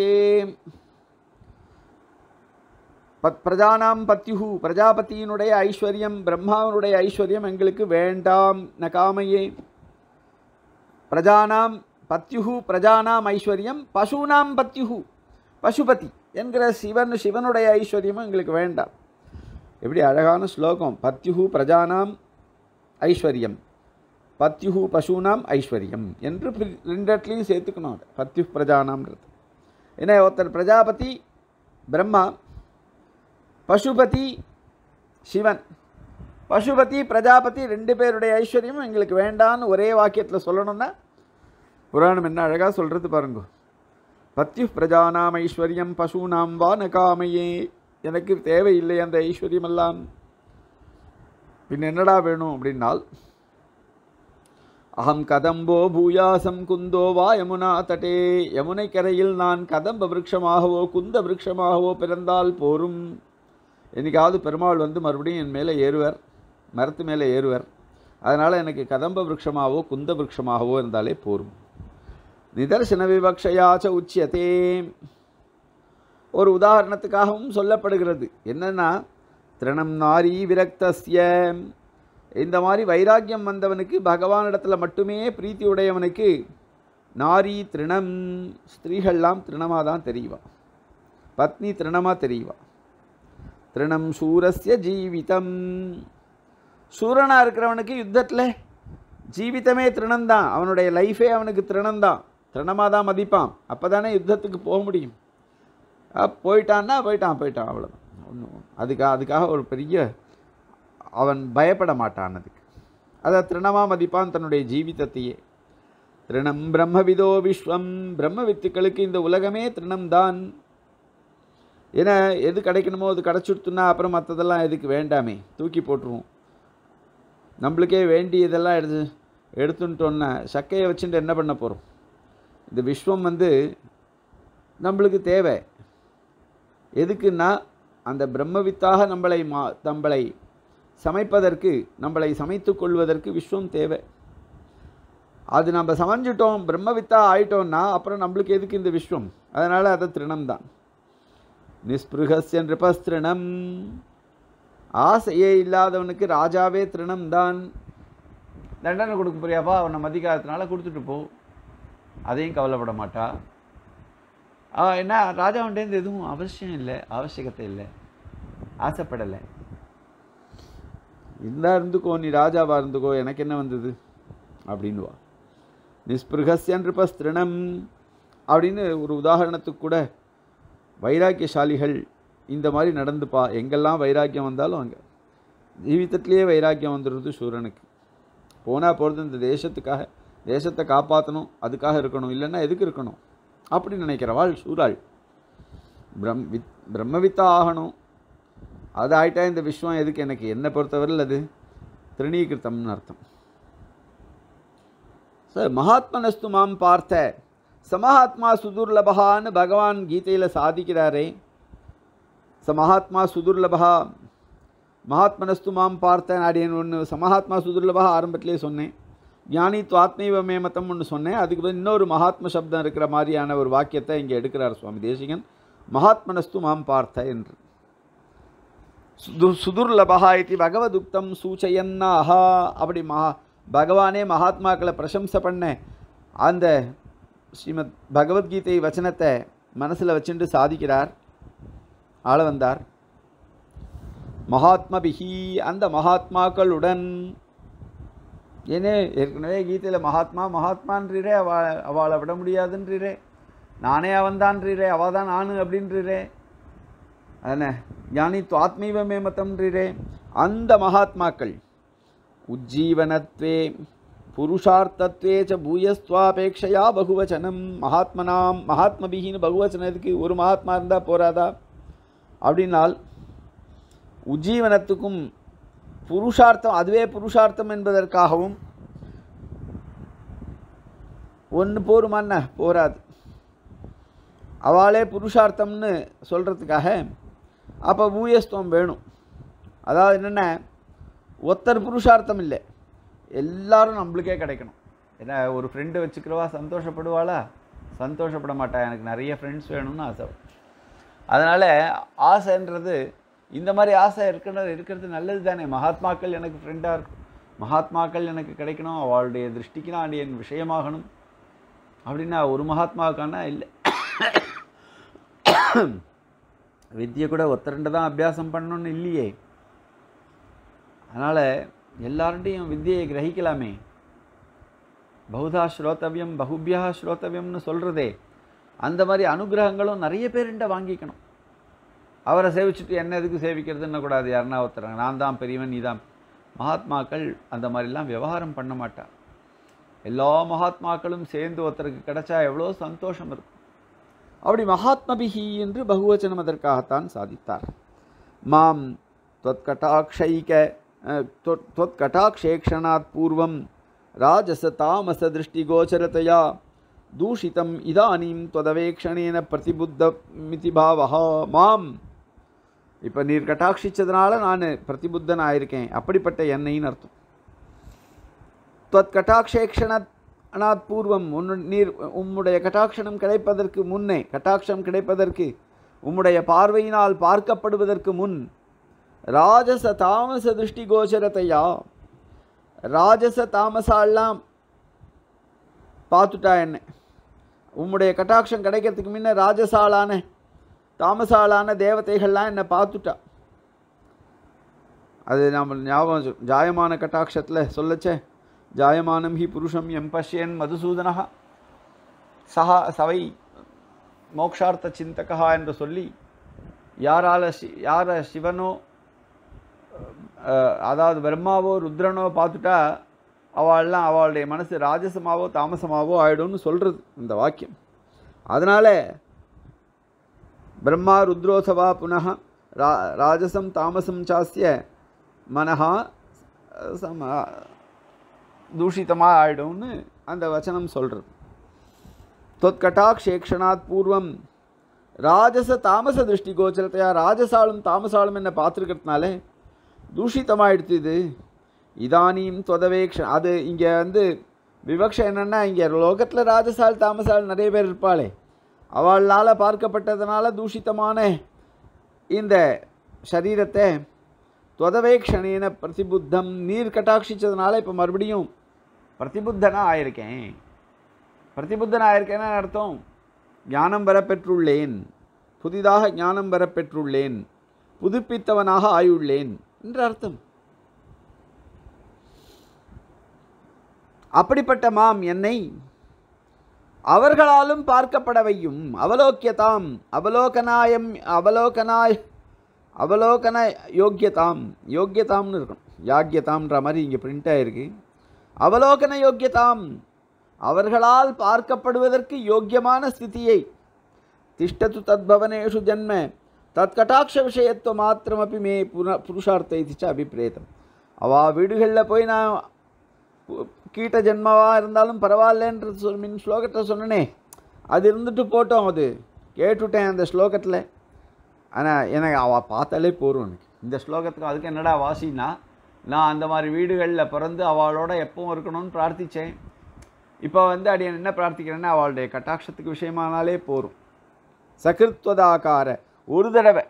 பத் பிரஜானாம் பத்யுஹு பிரஜாபதியினுடைய ஐஸ்வர்யம் பிரம்மாவனுடைய ஐஸ்வர்யம் எங்களுக்கு வேண்டாம் ந காமையே பிரஜானாம் பத்யுஹு பிரஜானாம் ஐஸ்வர்யம் பசூனாம் பத்யுஹு பசுபதி என்கிற சிவன் சிவனுடைய ஐஸ்வர்யமும் எங்களுக்கு வேண்டாம் எப்படி அழகான ஸ்லோகம் பத்யுஹு பிரஜானாம் ஐஸ்வர்யம் பத்யுஹு பசூனாம் ஐஸ்வர்யம் என்று பிரி- ரெண்டு இடத்துலையும் சேர்த்துக்கணும் அதை பத்யு பிரஜானாம்ன்றது ஏன்னா ஒருத்தர் பிரஜாபதி பிரம்மா பசுபதி சிவன் பசுபதி பிரஜாபதி ரெண்டு பேருடைய ஐஸ்வர்யமும் எங்களுக்கு வேண்டான்னு ஒரே வாக்கியத்தில் சொல்லணும்னா புராணம் என்ன அழகாக சொல்கிறது பாருங்க பத்யு பிரஜானாம் ஐஸ்வர்யம் பசூனாம் வா ந காமையே எனக்கு தேவையில்லை அந்த ஐஸ்வர்யமெல்லாம் பின் என்னடா வேணும் அப்படின்னால் அகம் கதம்போ பூயாசம் குந்தோ வா யமுனா தட்டே யமுனை கரையில் நான் கதம்ப விருட்சமாகவோ குந்த விருட்சமாகவோ பிறந்தால் போரும் என்னைக்காவது பெருமாள் வந்து மறுபடியும் என் மேலே ஏறுவர் மரத்து மேலே ஏறுவர் அதனால் எனக்கு கதம்ப விருட்சமாகவோ குந்த விருட்சமாகவோ இருந்தாலே போரும் நிதர்சன விவக்ஷயாச்ச உச்சியதே ஒரு உதாரணத்துக்காகவும் சொல்லப்படுகிறது என்னன்னா திருணம் நாரி விரக்தஸ்ய இந்த மாதிரி வைராக்கியம் வந்தவனுக்கு பகவானிடத்துல மட்டுமே பிரீத்தி உடையவனுக்கு நாரி திருணம் ஸ்திரீகள்லாம் திருணமாக தான் தெரியுவா பத்னி திருணமாக தெரியுவா திருணம் சூரஸ்ய ஜீவிதம் சூரனாக இருக்கிறவனுக்கு யுத்தத்தில் ஜீவிதமே திருணம்தான் அவனுடைய லைஃபே அவனுக்கு திருணம்தான் திருணமாக தான் மதிப்பான் அப்போ தானே யுத்தத்துக்கு போக முடியும் அ, போயிட்டான்னா போயிட்டான் போயிட்டான் அவ்வளோதான் ஒன்றும் அதுக்காக அதுக்காக ஒரு பெரிய அவன் பயப்பட மாட்டான் அதுக்கு அதை திருணமாக மதிப்பான் தன்னுடைய ஜீவிதத்தையே திருணம் பிரம்மவிதோ விஸ்வம் பிரம்ம வித்துக்களுக்கு இந்த உலகமே திருணம்தான் ஏன்னா எது கிடைக்கணுமோ அது கிடச்சிடுத்துன்னா அப்புறம் மற்றதெல்லாம் எதுக்கு வேண்டாமே தூக்கி போட்டுருவோம் நம்மளுக்கே வேண்டியதெல்லாம் எடுத்து எடுத்துட்டோன்னா சக்கையை வச்சுட்டு என்ன பண்ண போகிறோம் இந்த விஸ்வம் வந்து நம்மளுக்கு தேவை எதுக்குன்னா அந்த பிரம்மவித்தாக நம்மளை மா நம்மளை சமைப்பதற்கு நம்மளை சமைத்து கொள்வதற்கு விஸ்வம் தேவை அது நம்ம சமைஞ்சிட்டோம் பிரம்மவித்தா ஆயிட்டோம்னா அப்புறம் நம்மளுக்கு எதுக்கு இந்த விஸ்வம் அதனால் அது திருணம்தான் நிஸ்பிருகஸ்ய நிருபஸ்திருணம் ஆசையே இல்லாதவனுக்கு ராஜாவே திருணம் தான் தண்டனை கொடுக்க போறியாப்பா அவனை மதிக்காததுனால கொடுத்துட்டு போ அதையும் கவலைப்பட மாட்டா ஆ, என்ன ராஜாவுண்டேருந்து எதுவும் அவசியம் இல்லை அவசியகத்தை இல்லை ஆசைப்படலை இருந்தா இருந்துக்கோ நீ ராஜாவா இருந்துக்கோ எனக்கு என்ன வந்தது அப்படின்னுவா நிஸ்பிருகஸ்ய நிருபஸ்திருணம் அப்படின்னு ஒரு உதாரணத்துக்கு கூட வைராக்கியசாலிகள் இந்த மாதிரி நடந்துப்பா எங்கெல்லாம் வைராக்கியம் வந்தாலும் அங்கே ஜீவிதத்திலேயே வைராக்கியம் வந்துடுறது சூரனுக்கு போனால் போகிறது இந்த தேசத்துக்காக தேசத்தை காப்பாற்றணும் அதுக்காக இருக்கணும் இல்லைன்னா எதுக்கு இருக்கணும் அப்படி நினைக்கிறவாள் சூராள் பிரம் வித் பிரம்மவித்தா ஆகணும் அது ஆயிட்டா இந்த விஸ்வம் எதுக்கு எனக்கு என்னை பொறுத்தவரையில் அது திருநீகிருத்தம்னு அர்த்தம் சார் மகாத்மனஸ்து மாம் பார்த்த சமஹாத்மா சுதுர்லபகான்னு பகவான் கீதையில் சாதிக்கிறாரே ச மகாத்மா சுதுர்லபகா மகாத்மனஸ்து மாம் பார்த்தேன் அப்படின்னு ஒன்று சமஹாத்மா சுதுர்லபகா ஆரம்பத்திலே சொன்னேன் ஞானி துவாத்மைவ மேமத்தம் ஒன்று சொன்னேன் அதுக்கு பதில் இன்னொரு மகாத்ம சப்தம் இருக்கிற மாதிரியான ஒரு வாக்கியத்தை இங்கே எடுக்கிறார் சுவாமி தேசிகன் மகாத்மனஸ்து மாம் பார்த்த என்று சுது சுதுர்லபகா இது பகவதுக்தம் சூச்சயன்னாஹா அப்படி மகா பகவானே மகாத்மாக்களை பிரசம்சை பண்ண அந்த ஸ்ரீமத் பகவத்கீதை வச்சனத்தை மனசில் வச்சுட்டு சாதிக்கிறார் ஆள வந்தார் மகாத்மபிகி அந்த மகாத்மாக்களுடன் ஏனே ஏற்கனவே கீதையில் மகாத்மா மகாத்மான்றீரே அவ அவளை விட முடியாதுன்றீரே நானே அவன்தான்றீரே அவள் தான் நானு அப்படின்றீரே அதன ஞானி துவாத்மீவ மேமத்தம்ன்றீரே அந்த மகாத்மாக்கள் உஜ்ஜீவனத்வே புருஷார்த்தத்வே ச பூயஸ்துவாபேட்சையா பகுவச்சனம் மகாத்மனாம் மகாத்மபிகின்னு பகுவச்சனத்துக்கு ஒரு மகாத்மா இருந்தால் போராதா அப்படின்னால் உஜ்ஜீவனத்துக்கும் புருஷார்த்தம் அதுவே புருஷார்த்தம் என்பதற்காகவும் ஒன்று போருமாண்ண போராது அவளே புருஷார்த்தம்னு சொல்கிறதுக்காக அப்போ பூயஸ்துவம் வேணும் அதாவது என்னென்ன ஒத்தர் புருஷார்த்தம் இல்லை எல்லாரும் நம்மளுக்கே கிடைக்கணும் ஏன்னா ஒரு ஃப்ரெண்டு வச்சுக்கிறவா சந்தோஷப்படுவாளா சந்தோஷப்பட மாட்டா எனக்கு நிறைய ஃப்ரெண்ட்ஸ் வேணும்னு ஆசை அதனால் ஆசைன்றது இந்த மாதிரி ஆசை இருக்கிறது இருக்கிறது நல்லது தானே மகாத்மாக்கள் எனக்கு ஃப்ரெண்டாக இருக்கும் மகாத்மாக்கள் எனக்கு கிடைக்கணும் அவளுடைய திருஷ்டிக்கு நான் என் விஷயமாகணும் அப்படின்னா ஒரு மகாத்மாவுக்கானா இல்லை வித்தியை கூட ஒத்தரண்டு தான் அபியாசம் பண்ணணும்னு இல்லையே அதனால் எல்லார்டையும் வித்தியை கிரகிக்கலாமே பகுதா ஸ்ரோத்தவியம் பகுபியா ஸ்ரோத்தவியம்னு சொல்கிறதே அந்த மாதிரி அனுகிரகங்களும் நிறைய பேருண்ட வாங்கிக்கணும் அவரை சேவிச்சுட்டு என்ன எதுக்கு சேவிக்கிறதுன்னு கூடாது யாருன்னா ஒருத்தர் நான் தான் பெரியவன் நீ தான் மகாத்மாக்கள் அந்த மாதிரிலாம் விவகாரம் பண்ண மாட்டா எல்லா மகாத்மாக்களும் சேர்ந்து ஒருத்தருக்கு கிடைச்சா எவ்வளோ சந்தோஷம் இருக்கும் அப்படி மகாத்மபிகி என்று பகுவச்சனம் அதற்காகத்தான் சாதித்தார் மாம் தொத்கட்டாட்சைக தொத்கட்டாட்சேக்ஷணாத் பூர்வம் ராஜச தாமச திருஷ்டிகோச்சரதையா தூஷிதம் இதானீம் தொதவேக்ஷணேன பிரதிபுத்தமிதி பாவஹா மாம் இப்போ நீர் கட்டாட்சிச்சதுனால நான் பிரதிபுத்தன் ஆயிருக்கேன் அப்படிப்பட்ட என்னைன்னு அர்த்தம் தொத் கட்டாட்சேக்ஷணாத் பூர்வம் உன்னு நீர் உம்முடைய கட்டாட்சணம் கிடைப்பதற்கு முன்னே கட்டாட்சம் கிடைப்பதற்கு உம்முடைய பார்வையினால் பார்க்கப்படுவதற்கு முன் ராஜச தாமச திருஷ்டி கோச்சரத்தையா ராஜச தாமசாலாம் பார்த்துட்டா என்ன உம்முடைய கட்டாட்சம் கிடைக்கிறதுக்கு முன்ன ராஜசாலான தாமசாலான தேவதைகள்லாம் என்னை பார்த்துட்டா அது நம்ம ஞாபகம் வச்சு- ஜாயமான கட்டாட்சத்தில் சொல்லச்சே ஜாயமானம் ஹி புருஷம் எம் பஷ்யன் மதுசூதனா சஹா சவை மோக்ஷார்த்த சிந்தகா என்று சொல்லி யாரால சி யாரை சிவனோ அஹ், அதாவது பிரம்மாவோ ருத்ரனோ பார்த்துட்டா அவள்லாம் அவளுடைய மனசு ராஜசமாவோ தாமசமாவோ ஆயிடும்னு சொல்கிறது இந்த வாக்கியம் அதனால் பிரம்மா ருத்ரோசவா புனः ரா ராஜசம் தாமசம் சாஸ்திய மனஹா அஹ், சம தூஷிதமாக ஆயிடும்னு அந்த வச்சனம் சொல்கிறது தொத்கட்டாக்ஷேக்ஷணாத் பூர்வம் ராஜச தாமச திருஷ்டி கோச்சரத்தையா ராஜசாலும் தாமசாலும் என்ன பார்த்துருக்கிறதுனால தூஷிதமாயிடுத்து இது இதானியும் தொதவேக்ஷ அது இங்கே வந்து விவக்ஷம் என்னென்னா இங்கே லோகத்தில் ராஜசால் தாமசால் நிறைய பேர் இருப்பாளே அவளால் பார்க்கப்பட்டதுனால தூஷிதமான இந்த சரீரத்தை தொதவேக்ஷணேன பிரதிபுத்தம் நீர் கட்டாட்சிச்சதுனால இப்போ மறுபடியும் பிரதிபுத்தனாக ஆயிருக்கேன் பிரதிபுத்தன் ஆயிருக்கேன்னு அர்த்தம் ஞானம் வர பெற்றுள்ளேன் புதிதாக ஞானம் வர பெற்றுள்ளேன் புதுப்பித்தவனாக ஆயுள்ளேன் என்று அர்த்தம் அப்படிப்பட்ட மாம் என்னை அவர்களாலும் பார்க்கப்பட வையும் அவலோக்கியதாம் அவலோகனாயம் அவலோகனாய் அவலோகன யோக்கியதாம் யோக்கியதாம்னு இருக்கும் யாக்கியதாம்ன்ற மாதிரி இங்கே பிரிண்ட் ஆயிருக்கு அவலோகன யோக்கியதாம் அவர்களால் பார்க்கப்படுவதற்கு யோக்கியமான ஸ்திதியை திஷ்டத்து தத்பவனேஷு ஜன்ம தற்கட்டாட்ச விஷயத்துவ மாத்திரமப்பி மே புன புருஷார்த்த இதுச்சு அபிப்பிரேதம் அவள் வீடுகளில் போய் நான் பு- கீட்ட ஜென்மவாக இருந்தாலும் பரவாயில்லன்றது சொல் மின் ஸ்லோகத்தை சொன்னனே அது இருந்துட்டு போட்டோம் அது கேட்டுட்டேன் அந்த ஸ்லோகத்தில் ஆனால் எனக்கு அவள் பார்த்தாலே போரும் எனக்கு இந்த ஸ்லோகத்துக்கு அதுக்கு என்னடா வாசின்னா நான் அந்த மாதிரி வீடுகளில் பிறந்து அவளோட எப்பவும் இருக்கணும்னு பிரார்த்தித்தேன் இப்போ வந்து அடி என்ன பிரார்த்திக்கிறேன்னா அவளுடைய கட்டாட்சத்துக்கு விஷயமானாலே போரும் சகிருத்வதாகார ஒரு தடவை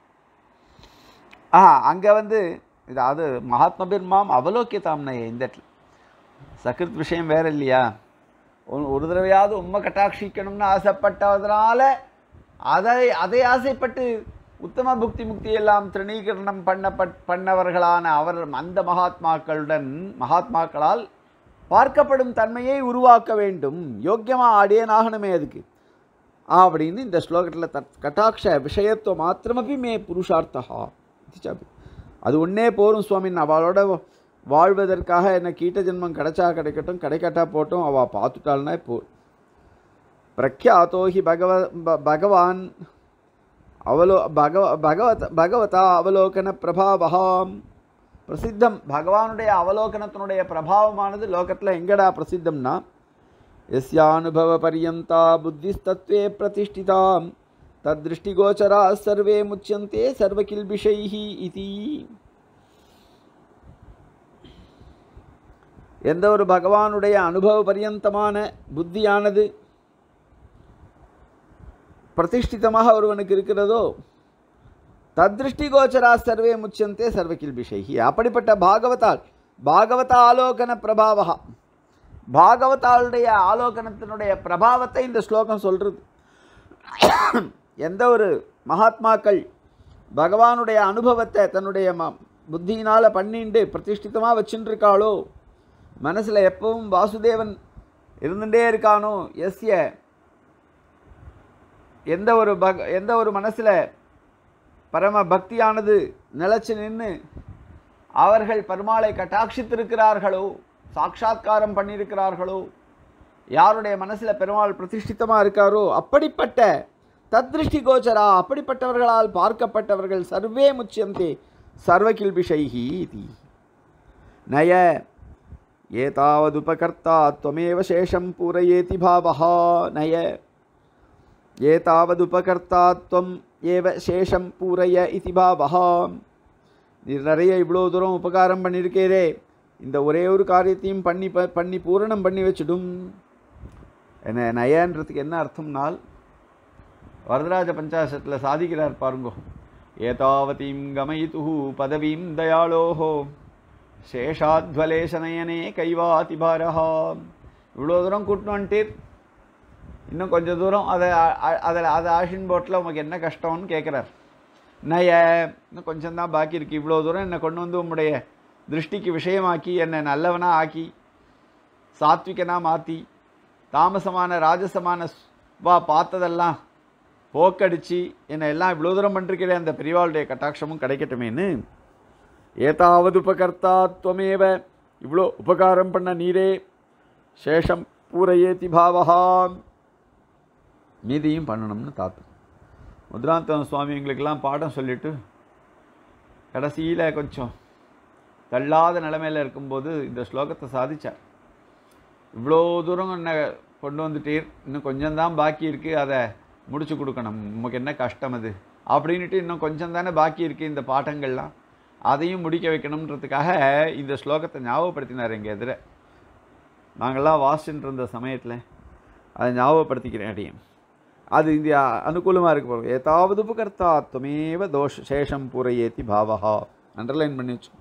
ஆ அங்கே வந்து இது அது மகாத்மா பெருமாம் அவலோக்கியதாம்னையே இந்த இடத்துல சகிருத் விஷயம் வேற இல்லையா ஒரு- ஒரு தடவையாவது உண்மை கட்டாட்சிக்கணும்னு ஆசைப்பட்டதுனால அதை அதை ஆசைப்பட்டு உத்தம புக்தி முக்தி எல்லாம் திருணீகரணம் பண்ணப்பட் பண்ணவர்களான அவர் அந்த மகாத்மாக்களுடன் மகாத்மாக்களால் பார்க்கப்படும் தன்மையை உருவாக்க வேண்டும் யோக்கியமாக அடியனாகணுமே அதுக்கு அப்படின்னு இந்த ஸ்லோகத்தில் தத் கட்டாட்ச விஷயத்துவ மாத்திரமப்பி மே புருஷார்த்தா இது சாப்பி. அது ஒன்றே போரும் சுவாமின் அவளோட வாழ்வதற்காக என்ன கீட்ட ஜென்மம் கிடைச்சா கிடைக்கட்டும் கிடைக்கட்டா போட்டும் அவள் பார்த்துட்டாள்னா போர் பிரக்யாத்தோ ஹி பகவ ப- பகவான் அவலோ பகவ பகவத் பகவதா அவலோகன பிரபாவகாம் பிரசித்தம் பகவானுடைய அவலோகனத்தினுடைய பிரபாவமானது லோகத்தில் எங்கடா பிரசித்தம்னா यस्यानुभव पर्यन्ता बुद्धिस्तत्त्वे प्रतिष्ठितां तद्दृष्टिगोचराः सर्वे मुच्यन्ते सर्वकिल्बिषैः इति எந்த ஒரு பகவானுடைய அனுபவ பரியந்தமான புத்தியானது பிரதிஷ்டிதமாக ஒருவனுக்கு இருக்கிறதோ தத்ருஷ்டி கோச்சரா சர்வே முச்சந்தே சர்வகில்பிஷைஹி அப்படிப்பட்ட பாகவதால் பாகவத ஆலோகன பிரபாவகா பாகவதாளுடைய ஆலோகனத்தினுடைய பிரபாவத்தை இந்த ஸ்லோகம் சொல்கிறது எந்த ஒரு மகாத்மாக்கள் பகவானுடைய அனுபவத்தை தன்னுடைய ம புத்தியினால் பண்ணிண்டு பிரதிஷ்டிதமாக வச்சுட்டு இருக்காளோ மனசில் எப்பவும் வாசுதேவன் இருந்துட்டே இருக்கானோ எஸ்ய எந்த ஒரு பக எந்த ஒரு மனசில் பரம பக்தியானது நிலச்சி நின்று அவர்கள் பெருமாளை கட்டாட்சித்திருக்கிறார்களோ சாட்சாத்காரம் பண்ணியிருக்கிறார்களோ யாருடைய மனசில் பெருமாள் பிரதிஷ்டிதமாக இருக்காரோ அப்படிப்பட்ட தத்ருஷ்டி கோச்சரா அப்படிப்பட்டவர்களால் பார்க்கப்பட்டவர்கள் சர்வே முச்சியந்தே சர்வகில்பிஷைஹி இதி நய ஏதாவதுபகர்த்தா त्वमेव शेषं पूरयेति भावः नय ஏதாவதுபகர்த்தா त्वम् ஏவ சேஷம் பூரய இதி பாவஹா நீர் நிறைய இவ்வளோ தூரம் உபகாரம் பண்ணியிருக்கீரே இந்த ஒரே ஒரு காரியத்தையும் பண்ணி ப பண்ணி பூரணம் பண்ணி வச்சிடும் என்ன நயன்றதுக்கு என்ன அர்த்தம்னால் வரதராஜ பஞ்சாசத்தில் சாதிக்கிறார் பாருங்கோ ஏதாவதீம் கமயித்து பதவீம் தயாளோஹோ சேஷாத்வலேசனயனே கைவாதி பாரஹா இவ்வளோ தூரம் கூட்டின்னு வந்துட்டீர் இன்னும் கொஞ்சம் தூரம் அதை அதில் அதை ஆஷின் போட்டில் உமக்கு என்ன கஷ்டம்னு கேட்குறார் நய இன்னும் கொஞ்சம் தான் பாக்கி இருக்குது இவ்வளோ தூரம் என்னை கொண்டு வந்து உம்முடைய திருஷ்டிக்கு விஷயமாக்கி என்னை நல்லவனாக ஆக்கி சாத்விகனாக மாற்றி தாமசமான ராஜசமான ஸ்- வா பார்த்ததெல்லாம் போக்கடிச்சு என்னை எல்லாம் இவ்வளோ தூரம் பண்ணிருக்கிறேன் அந்த பெரியவாளுடைய கட்டாட்சமும் கிடைக்கட்டுமேன்னு ஏதாவது உபகர்த்தா துவமேவ இவ்வளோ உபகாரம் பண்ண நீரே சேஷம் பூரையேதி பாவகாம் மீதியும் பண்ணணும்னு தாத்து முத்ராந்தம் சுவாமி எங்களுக்கெல்லாம் பாடம் சொல்லிட்டு கடைசியில் கொஞ்சம் தள்ளாத நிலைமையில் இருக்கும்போது இந்த ஸ்லோகத்தை சாதிச்சார் இவ்வளோ தூரம் என்ன கொண்டு வந்துட்டீர் இன்னும் கொஞ்சம் தான் பாக்கி இருக்குது அதை முடிச்சு கொடுக்கணும் நமக்கு என்ன கஷ்டம் அது அப்படின்ட்டு இன்னும் கொஞ்சம் தானே பாக்கி இருக்குது இந்த பாட்டங்கள்லாம் அதையும் முடிக்க வைக்கணுன்றதுக்காக இந்த ஸ்லோகத்தை ஞாபகப்படுத்தினார் எங்கள் எதிர நாங்கள்லாம் வாசிச்சுட்டு இருந்த சமயத்தில் அதை ஞாபகப்படுத்திக்கிறேன் அடியேன் அது இந்த அனுகூலமாக இருக்கு பாருங்க ஏதாவது உபகர்த்தா துவமேவ தோஷ சேஷம் பூரையேத்தி பாவஹா அண்டர்லைன் பண்ணி வச்சோம்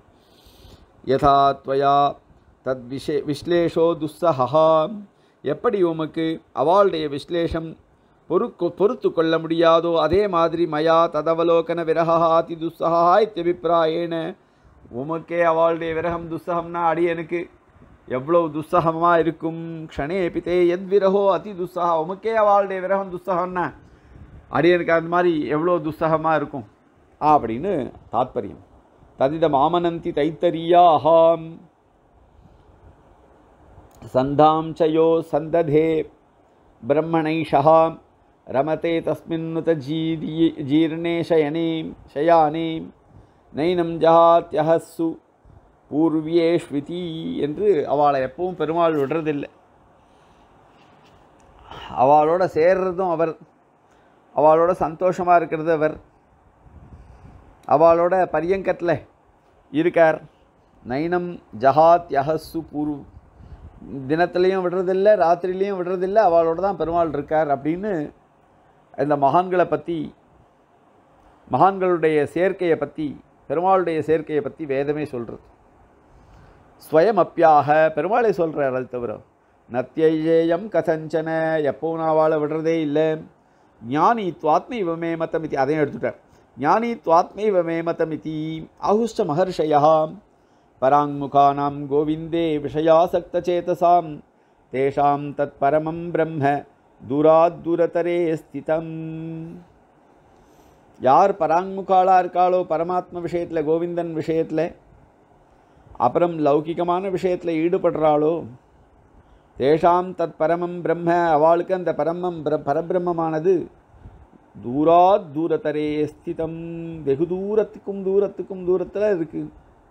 யதா त्वया தத் விஷே விஸ்லேஷோ துஸ்ஸஹா எப்படி உமக்கு அவளுடைய விஸ்லேஷம் பொறுக்கு பொறுத்து கொள்ள முடியாதோ அதே மாதிரி மயா ததவலோகன விரகா அதி துஸ்ஸஹா இத்தியபிப்பிராயேன உமக்கே அவளுடைய விரகம் துஸ்ஸகம்னா அடியனுக்கு எவ்வளவு துஸ்ஸகமாக இருக்கும் க்ஷணே பிதே எத் விரகோ அதி துஸ்ஸகா உமக்கே அவளுடைய விரகம் துஸ்ஸகம்னா அடியனுக்கு அந்த மாதிரி எவ்வளோ துஸ்ஸகமாக இருக்கும் அப்படின்னு தாத்பரியம் ததிதம் ஆமனந்தி தைத்தரியாஹாம் சந்தாம் சயோ சந்ததே பிரம்மணைஷः ரமதே தஸ்மின்னுத ஜீதி ஜீர்ணே शयने शयाने நைனம் ஜஹாத்யஹஸ்ஸு பூர்வியேஷ்விதி என்று அவளை எப்பவும் பெருமாள் விடுறதில்லை அவளோட சேர்றதும் அவர் அவளோட சந்தோஷமாக இருக்கிறது அவர் அவளோட பரியங்கத்தில் இருக்கார் நைனம் ஜஹாத் யஹஸ்ஸு பூர்வ தினத்துலேயும் விடுறதில்ல ராத்திரிலையும் விடுறதில்ல அவளோட தான் பெருமாள் இருக்கார் அப்படின்னு இந்த மகான்களை பற்றி மகான்களுடைய சேர்க்கையை பற்றி பெருமாளுடைய சேர்க்கையை பற்றி வேதமே சொல்கிறது ஸ்வயம் அப்பியாக பெருமாளை சொல்கிறார் அது தவிர நத்தியேயம் கசஞ்சன எப்பவும் நான் வாழ விடுறதே இல்லை ஞானி துவாத்மைவ மே மதமிதி அதையும் எடுத்துட்டார் ஞானி துவாத்மைவ மே மதமிதி ஆகுஷ்ட மகர்ஷயா பராங்முகானாம் கோவிந்தே விஷயாசக்தச்சேதசாம் தேஷாம் தத் பரமம் பிரம்ம தூராத் தூரதரே ஸ்திதம் யார் பராங்முகாளாக இருக்காளோ பரமாத்ம விஷயத்தில் கோவிந்தன் விஷயத்தில் அப்புறம் லௌகிகமான விஷயத்தில் ஈடுபடுறாளோ தேஷாம் தத் பரமம் பிரம்ம அவளுக்கு அந்த பரமம் பிர பரபிரம்மமானது தூராத் தூரத்தரே ஸ்திதம் வெகு தூரத்துக்கும் தூரத்துக்கும் தூரத்தில் இருக்குது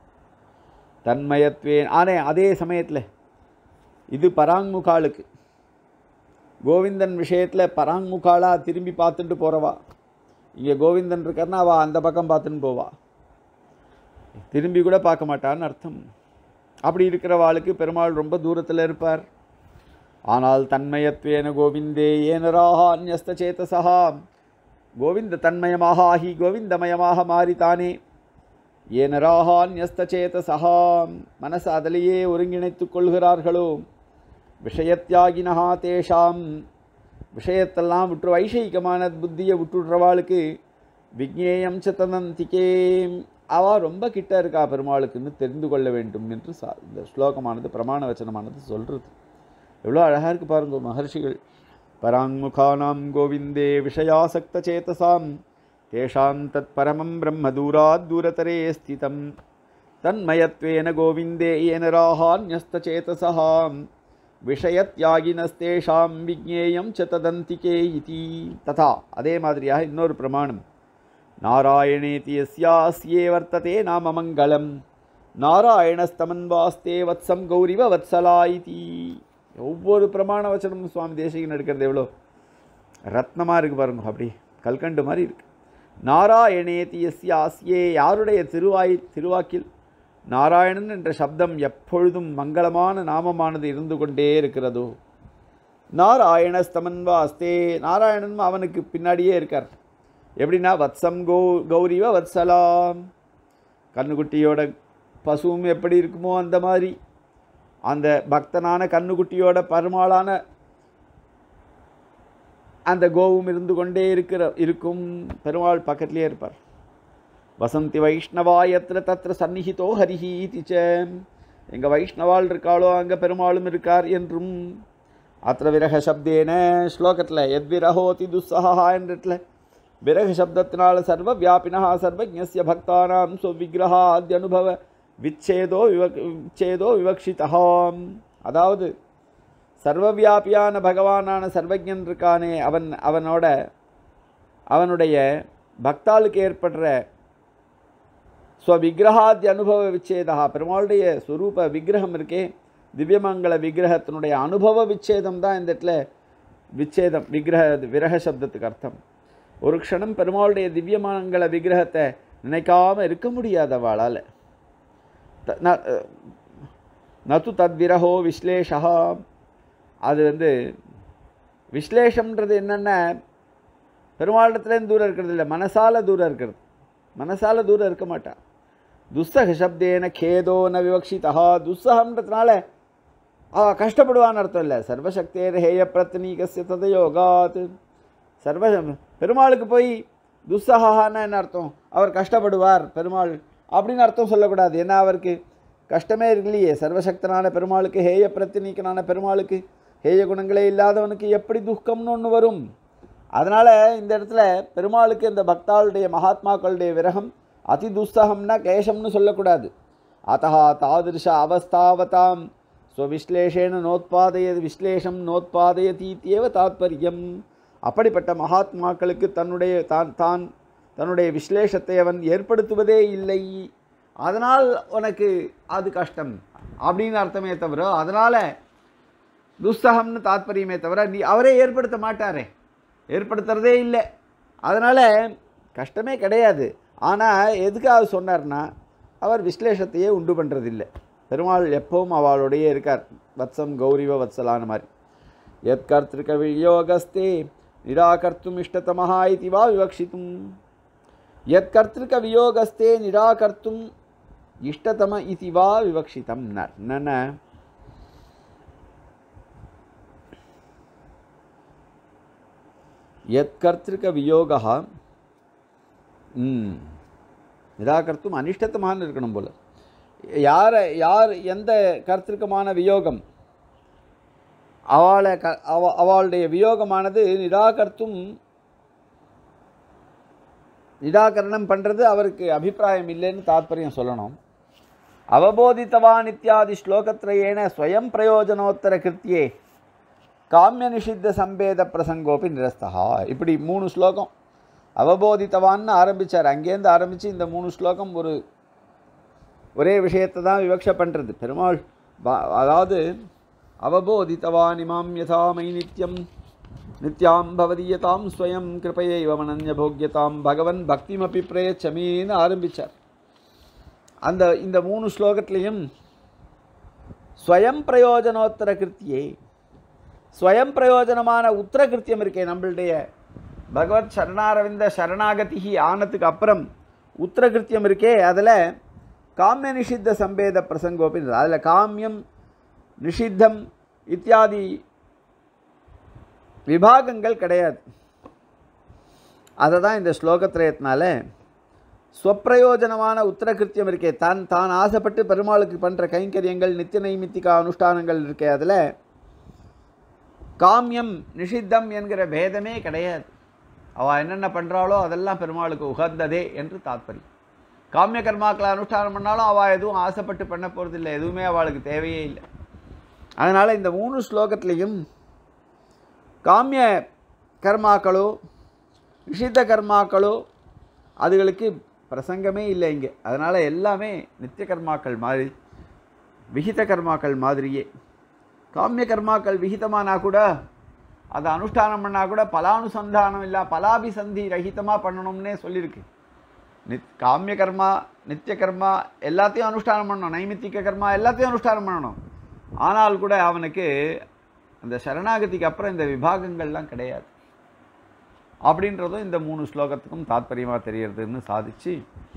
தன்மயத்வே ஆனே அதே சமயத்தில் இது பராங்முகாளுக்கு கோவிந்தன் விஷயத்தில் பராங்முகாளாக திரும்பி பார்த்துட்டு போகிறவா இங்கே கோவிந்தன் இருக்காருன்னா அவள் அந்த பக்கம் பார்த்துன்னு போவா திரும்பி கூட பார்க்க மாட்டான்னு அர்த்தம் அப்படி இருக்கிறவாளுக்கு பெருமாள் ரொம்ப தூரத்தில் இருப்பார் ஆனால் தன்மயத்வேன கோவிந்தே ஏனராக அந்நஸ்த சேதசா கோவிந்த தன்மயமாக ஆகி கோவிந்தமயமாக மாறித்தானே ஏனராக அந்நஸ்த சேதசா மனசு அதிலேயே ஒருங்கிணைத்துக் கொள்கிறார்களோ விஷயத்தியாகினஹா தேஷாம் விஷயத்தெல்லாம் விட்டு வைஷயிகமான புத்தியை விட்டுடுறவாளுக்கு விக்னேயம் சதனந்திகே அவ ரொம்ப கிட்ட இருக்கா பெருமாளுக்குன்னு தெரிந்து கொள்ள வேண்டும் என்று சா இந்த ஸ்லோகமானது பிரமாண வச்சனமானது சொல்கிறது எவ்வளோ அழகாக இருக்கு பாருங்க மகர்ஷிகள் பராங்முகானாம் கோவிந்தே விஷயாசக்த சேதசாம் தேஷாம் தத் பரமம் பிரம்ம தூராத் தூரதரே ஸ்திதம் தன்மயத்வேன கோவிந்தே ஏனராஹான்யஸ்தச்சேதசகாம் விஷயத்யாகினஸ்தேஷாம் விக்னேயம் ச ததந்திகே இதி ததா அதே மாதிரியாக இன்னொரு பிரமாணம் நாராயணேதி யஸ்யாஸ்யே வர்த்ததே நாம மங்களம் நாராயணஸ்தமன்வாஸ்தே வத்சம் கௌரிவ வத்சலா இதி ஒவ்வொரு பிரமாண வச்சனமும் சுவாமி தேசிகன் எடுக்கிறது எவ்வளோ ரத்னமாக இருக்கு பாருங்க அப்படி கல்கண்டு மாதிரி இருக்கு நாராயணேதி யஸ்யாஸ்யே யாருடைய திருவாய் திருவாக்கில் நாராயணன் என்ற சப்தம் எப்பொழுதும் மங்களமான நாமமானது இருந்து கொண்டே இருக்கிறதோ நாராயணஸ்தமன்வாஸ்தே நாராயணன் அவனுக்கு பின்னாடியே இருக்கார் எப்படின்னா வத்சம் கௌ கௌரிவ வத்சலாம் கண்ணுக்குட்டியோட பசுவும் எப்படி இருக்குமோ அந்த மாதிரி அந்த பக்தனான கண்ணுக்குட்டியோட பருமாளான அந்த கோவும் இருந்து கொண்டே இருக்கிற இருக்கும் பெருமாள் பக்கத்திலே இருப்பார் வசந்தி வைஷ்ணவா எத்திர தத்திர சந்நிஹிதோ ஹரிஹி திச்ச எங்க வைஷ்ணவாள் இருக்காளோ அங்கே பெருமாளும் இருக்கார் என்றும் அத்திர விரக சப்தேன ஸ்லோகத்தில் எத் விரகோதி துஸ்ஸஹா என்றில் விரக சப்தத்தினால சர்வ வியாபினா சர்வஜ்ஞஸ்ய பக்தானாம் ஸ்வவிக்கிரகாத்ய அனுபவ விச்சேதோ விவக் விச்சேதோ விவக்ஷிதஹாம் அதாவது சர்வவியாபியான பகவானான சர்வஜன் இருக்கானே அவன் அவனோட அவனுடைய பக்தாளுக்கு ஏற்படுற ஸ்வவிக்கிரகாதி அனுபவ விச்சேதா பெருமாளுடைய ஸ்வரூப விக்கிரகம் இருக்கே திவ்யமங்கல விக்கிரகத்தினுடைய அனுபவ விச்சேதம் தான் இந்த இடத்துல விச்சேதம் விக்கிரக விரக சப்தத்துக்கு அர்த்தம் ஒரு க்ஷணம் பெருமாளுடைய திவ்யமங்கல விக்கிரகத்தை நினைக்காம இருக்க முடியாது அவளால் த- ந- நது தத்விரஹோ விஸ்லேஷா அது வந்து விஸ்லேஷம்ன்றது என்னென்ன பெருமாளிடத்துலேருந்து தூரம் இருக்கிறது இல்லை மனசால தூரம் இருக்கிறது மனசால தூரம் இருக்க மாட்டா துஸ்ஸக சப்தேன கேதோ ந விவக்ஷிதா துஸ்ஸகம்ன்றதுனால அவ கஷ்டப்படுவான்னு அர்த்தம் இல்லை சர்வசக்தேர் ஹேய பிரத்னீகசிய ததயோகாத் சர்வ பெருமாளுக்கு போய் துஸ்ஸகான்னு என்ன அர்த்தம் அவர் கஷ்டப்படுவார் பெருமாள் அப்படின்னு அர்த்தம் சொல்லக்கூடாது ஏன்னா அவருக்கு கஷ்டமே இருக்கலையே சர்வசக்தனான பெருமாளுக்கு ஹேய பிரத்தினீக்கனான பெருமாளுக்கு ஹேய குணங்களே இல்லாதவனுக்கு எப்படி துக்கம்னு ஒன்று வரும் அதனால் இந்த இடத்துல பெருமாளுக்கு இந்த பக்தாளுடைய மகாத்மாக்களுடைய விரகம் அதி துஸ்தகம்னா கிளேஷம்னு சொல்லக்கூடாது அத்தா தாதிருஷ அவஸ்தாவதாம் ஸ்வவிஸ்லேஷேன நோத்பாதய விஸ்லேஷம் நோத்பாதயதீத்தியேவ தாத்பரியம் அப்படிப்பட்ட மகாத்மாக்களுக்கு தன்னுடைய தான் தான் தன்னுடைய விஸ்லேஷத்தை அவன் ஏற்படுத்துவதே இல்லை அதனால் உனக்கு அது கஷ்டம் அப்படின்னு அர்த்தமே தவிர அதனால் துஸ்தகம்னு தாத்பரியமே தவிர நீ அவரே ஏற்படுத்த மாட்டாரே ஏற்படுத்துறதே இல்லை அதனால் கஷ்டமே கிடையாது ஆனால் எதுக்காக சொன்னார்னா அவர் விஸ்லேஷத்தையே உண்டு பண்ணுறதில்லை பெருமாள் எப்பவும் அவளுடைய இருக்கார் வத்சம் கௌரிவ வத்சலான மாதிரி எத் கர்த்திருக்க வியோகஸ்தே நிராகர்த்தும் இஷ்டதமஹா இது வா விவக்ஷித்தும் எத் கர்த்திருக்க வியோகஸ்தே நிராகர்த்தும் இஷ்டதம இது வா விவக்ஷிதம் என்னென்ன யத் கர்த்திருக்க வியோகா ம் நிராகர்த்தும் அனிஷ்டத்தமான இருக்கணும் போல யாரை யார் எந்த கர்த்திருக்கமான வியோகம் அவளை க அவ அவளுடைய வியோகமானது நிராகர்த்தும் நிராகரணம் பண்ணுறது அவருக்கு அபிப்பிராயம் இல்லைன்னு தாத்பரியம் சொல்லணும் அவபோதித்தவான் இத்தியாதி ஸ்லோகத்ரயேன ஸ்வயம் பிரயோஜனோத்தர கிருத்தியே காமிய நிஷித்த சம்பேத பிரசங்கோபி நிரஸ்தகா இப்படி மூணு ஸ்லோகம் அவபோதித்தவான்னு ஆரம்பித்தார் அங்கேருந்து ஆரம்பித்து இந்த மூணு ஸ்லோகம் ஒரு ஒரே விஷயத்தை தான் விவக்ஷ பண்ணுறது பெருமாள் பா- அதாவது அவபோதித்தவான் இமாம் யதாமை நித்யம் நித்யாம் பவதீயதாம் ஸ்வயம் கிருபையை இவமனன்ய போக்கியதாம் பகவன் பக்திமபி பிரயச்சமீன்னு ஆரம்பித்தார் அந்த இந்த மூணு ஸ்லோகத்திலையும் ஸ்வயம் பிரயோஜனோத்தர கிருத்தியே ஸ்வயம் பிரயோஜனமான உத்தர கிருத்தியம் இருக்கே நம்மளுடைய பகவத் சரணாரவிந்த சரணாகதி ஆனதுக்கு அப்புறம் உத்தர கிருத்தியம் இருக்கே அதில் காமிய நிஷித்த சம்பேத பிரசங்கோப்பி அதில் காமியம் நிஷித்தம் இத்தியாதி விபாகங்கள் கிடையாது அதை தான் இந்த ஸ்லோகத்திரயத்தினால ஸ்வப்பிரயோஜனமான உத்தரகிருத்தியம் இருக்கே தான் தான் ஆசைப்பட்டு பெருமாளுக்கு பண்ணுற கைங்கரியங்கள் நித்திய நைமித்திகா அனுஷ்டானங்கள் இருக்கே அதில் காமியம் நிஷித்தம் என்கிற பேதமே கிடையாது அவள் என்னென்ன பண்ணுறாளோ அதெல்லாம் பெருமாளுக்கு உகந்ததே என்று தாத்பரியம் காமிய கர்மாக்களை அனுஷ்டானம் பண்ணாலும் அவள் எதுவும் ஆசைப்பட்டு பண்ண போகிறதில்லை எதுவுமே அவளுக்கு தேவையே இல்லை அதனால் இந்த மூணு ஸ்லோகத்திலையும் காமிய கர்மாக்களோ நிஷித்த கர்மாக்களோ அதுகளுக்கு பிரசங்கமே இல்லை இங்கே அதனால் எல்லாமே நித்திய கர்மாக்கள் மாதிரி விகித கர்மாக்கள் மாதிரியே காமிய கர்மாக்கள் விகிதமானா கூட அதை அனுஷ்டானம் பண்ணால் கூட பலானுசந்தானம் இல்லை பலாபிசந்தி ரஹிதமாக பண்ணணும்னே சொல்லியிருக்கு நித் காமிய கர்மா நித்திய கர்மா எல்லாத்தையும் அனுஷ்டானம் பண்ணணும் நைமித்திக கர்மா எல்லாத்தையும் அனுஷ்டானம் பண்ணணும் ஆனால் கூட அவனுக்கு அந்த சரணாகதிக்கு அப்புறம் இந்த விபாகங்கள்லாம் கிடையாது அப்படின்றதும் இந்த மூணு ஸ்லோகத்துக்கும் தாத்பரியமாக தெரியறதுன்னு சாதிச்சு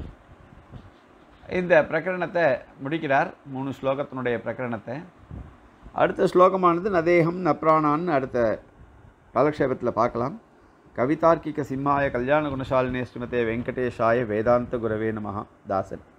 இந்த பிரகரணத்தை முடிக்கிறார் மூணு ஸ்லோகத்தினுடைய பிரகரணத்தை அடுத்த ஸ்லோகமானது நதேகம் நப்ராணான்னு அடுத்த காலக்ஷேபத்தில் பார்க்கலாம் கவிதார்க்கிக சிம்மாய கல்யாண குணசாலினே ஸ்ரீமதே வெங்கடேஷாய வேதாந்த குரவே நமஹ தாசன்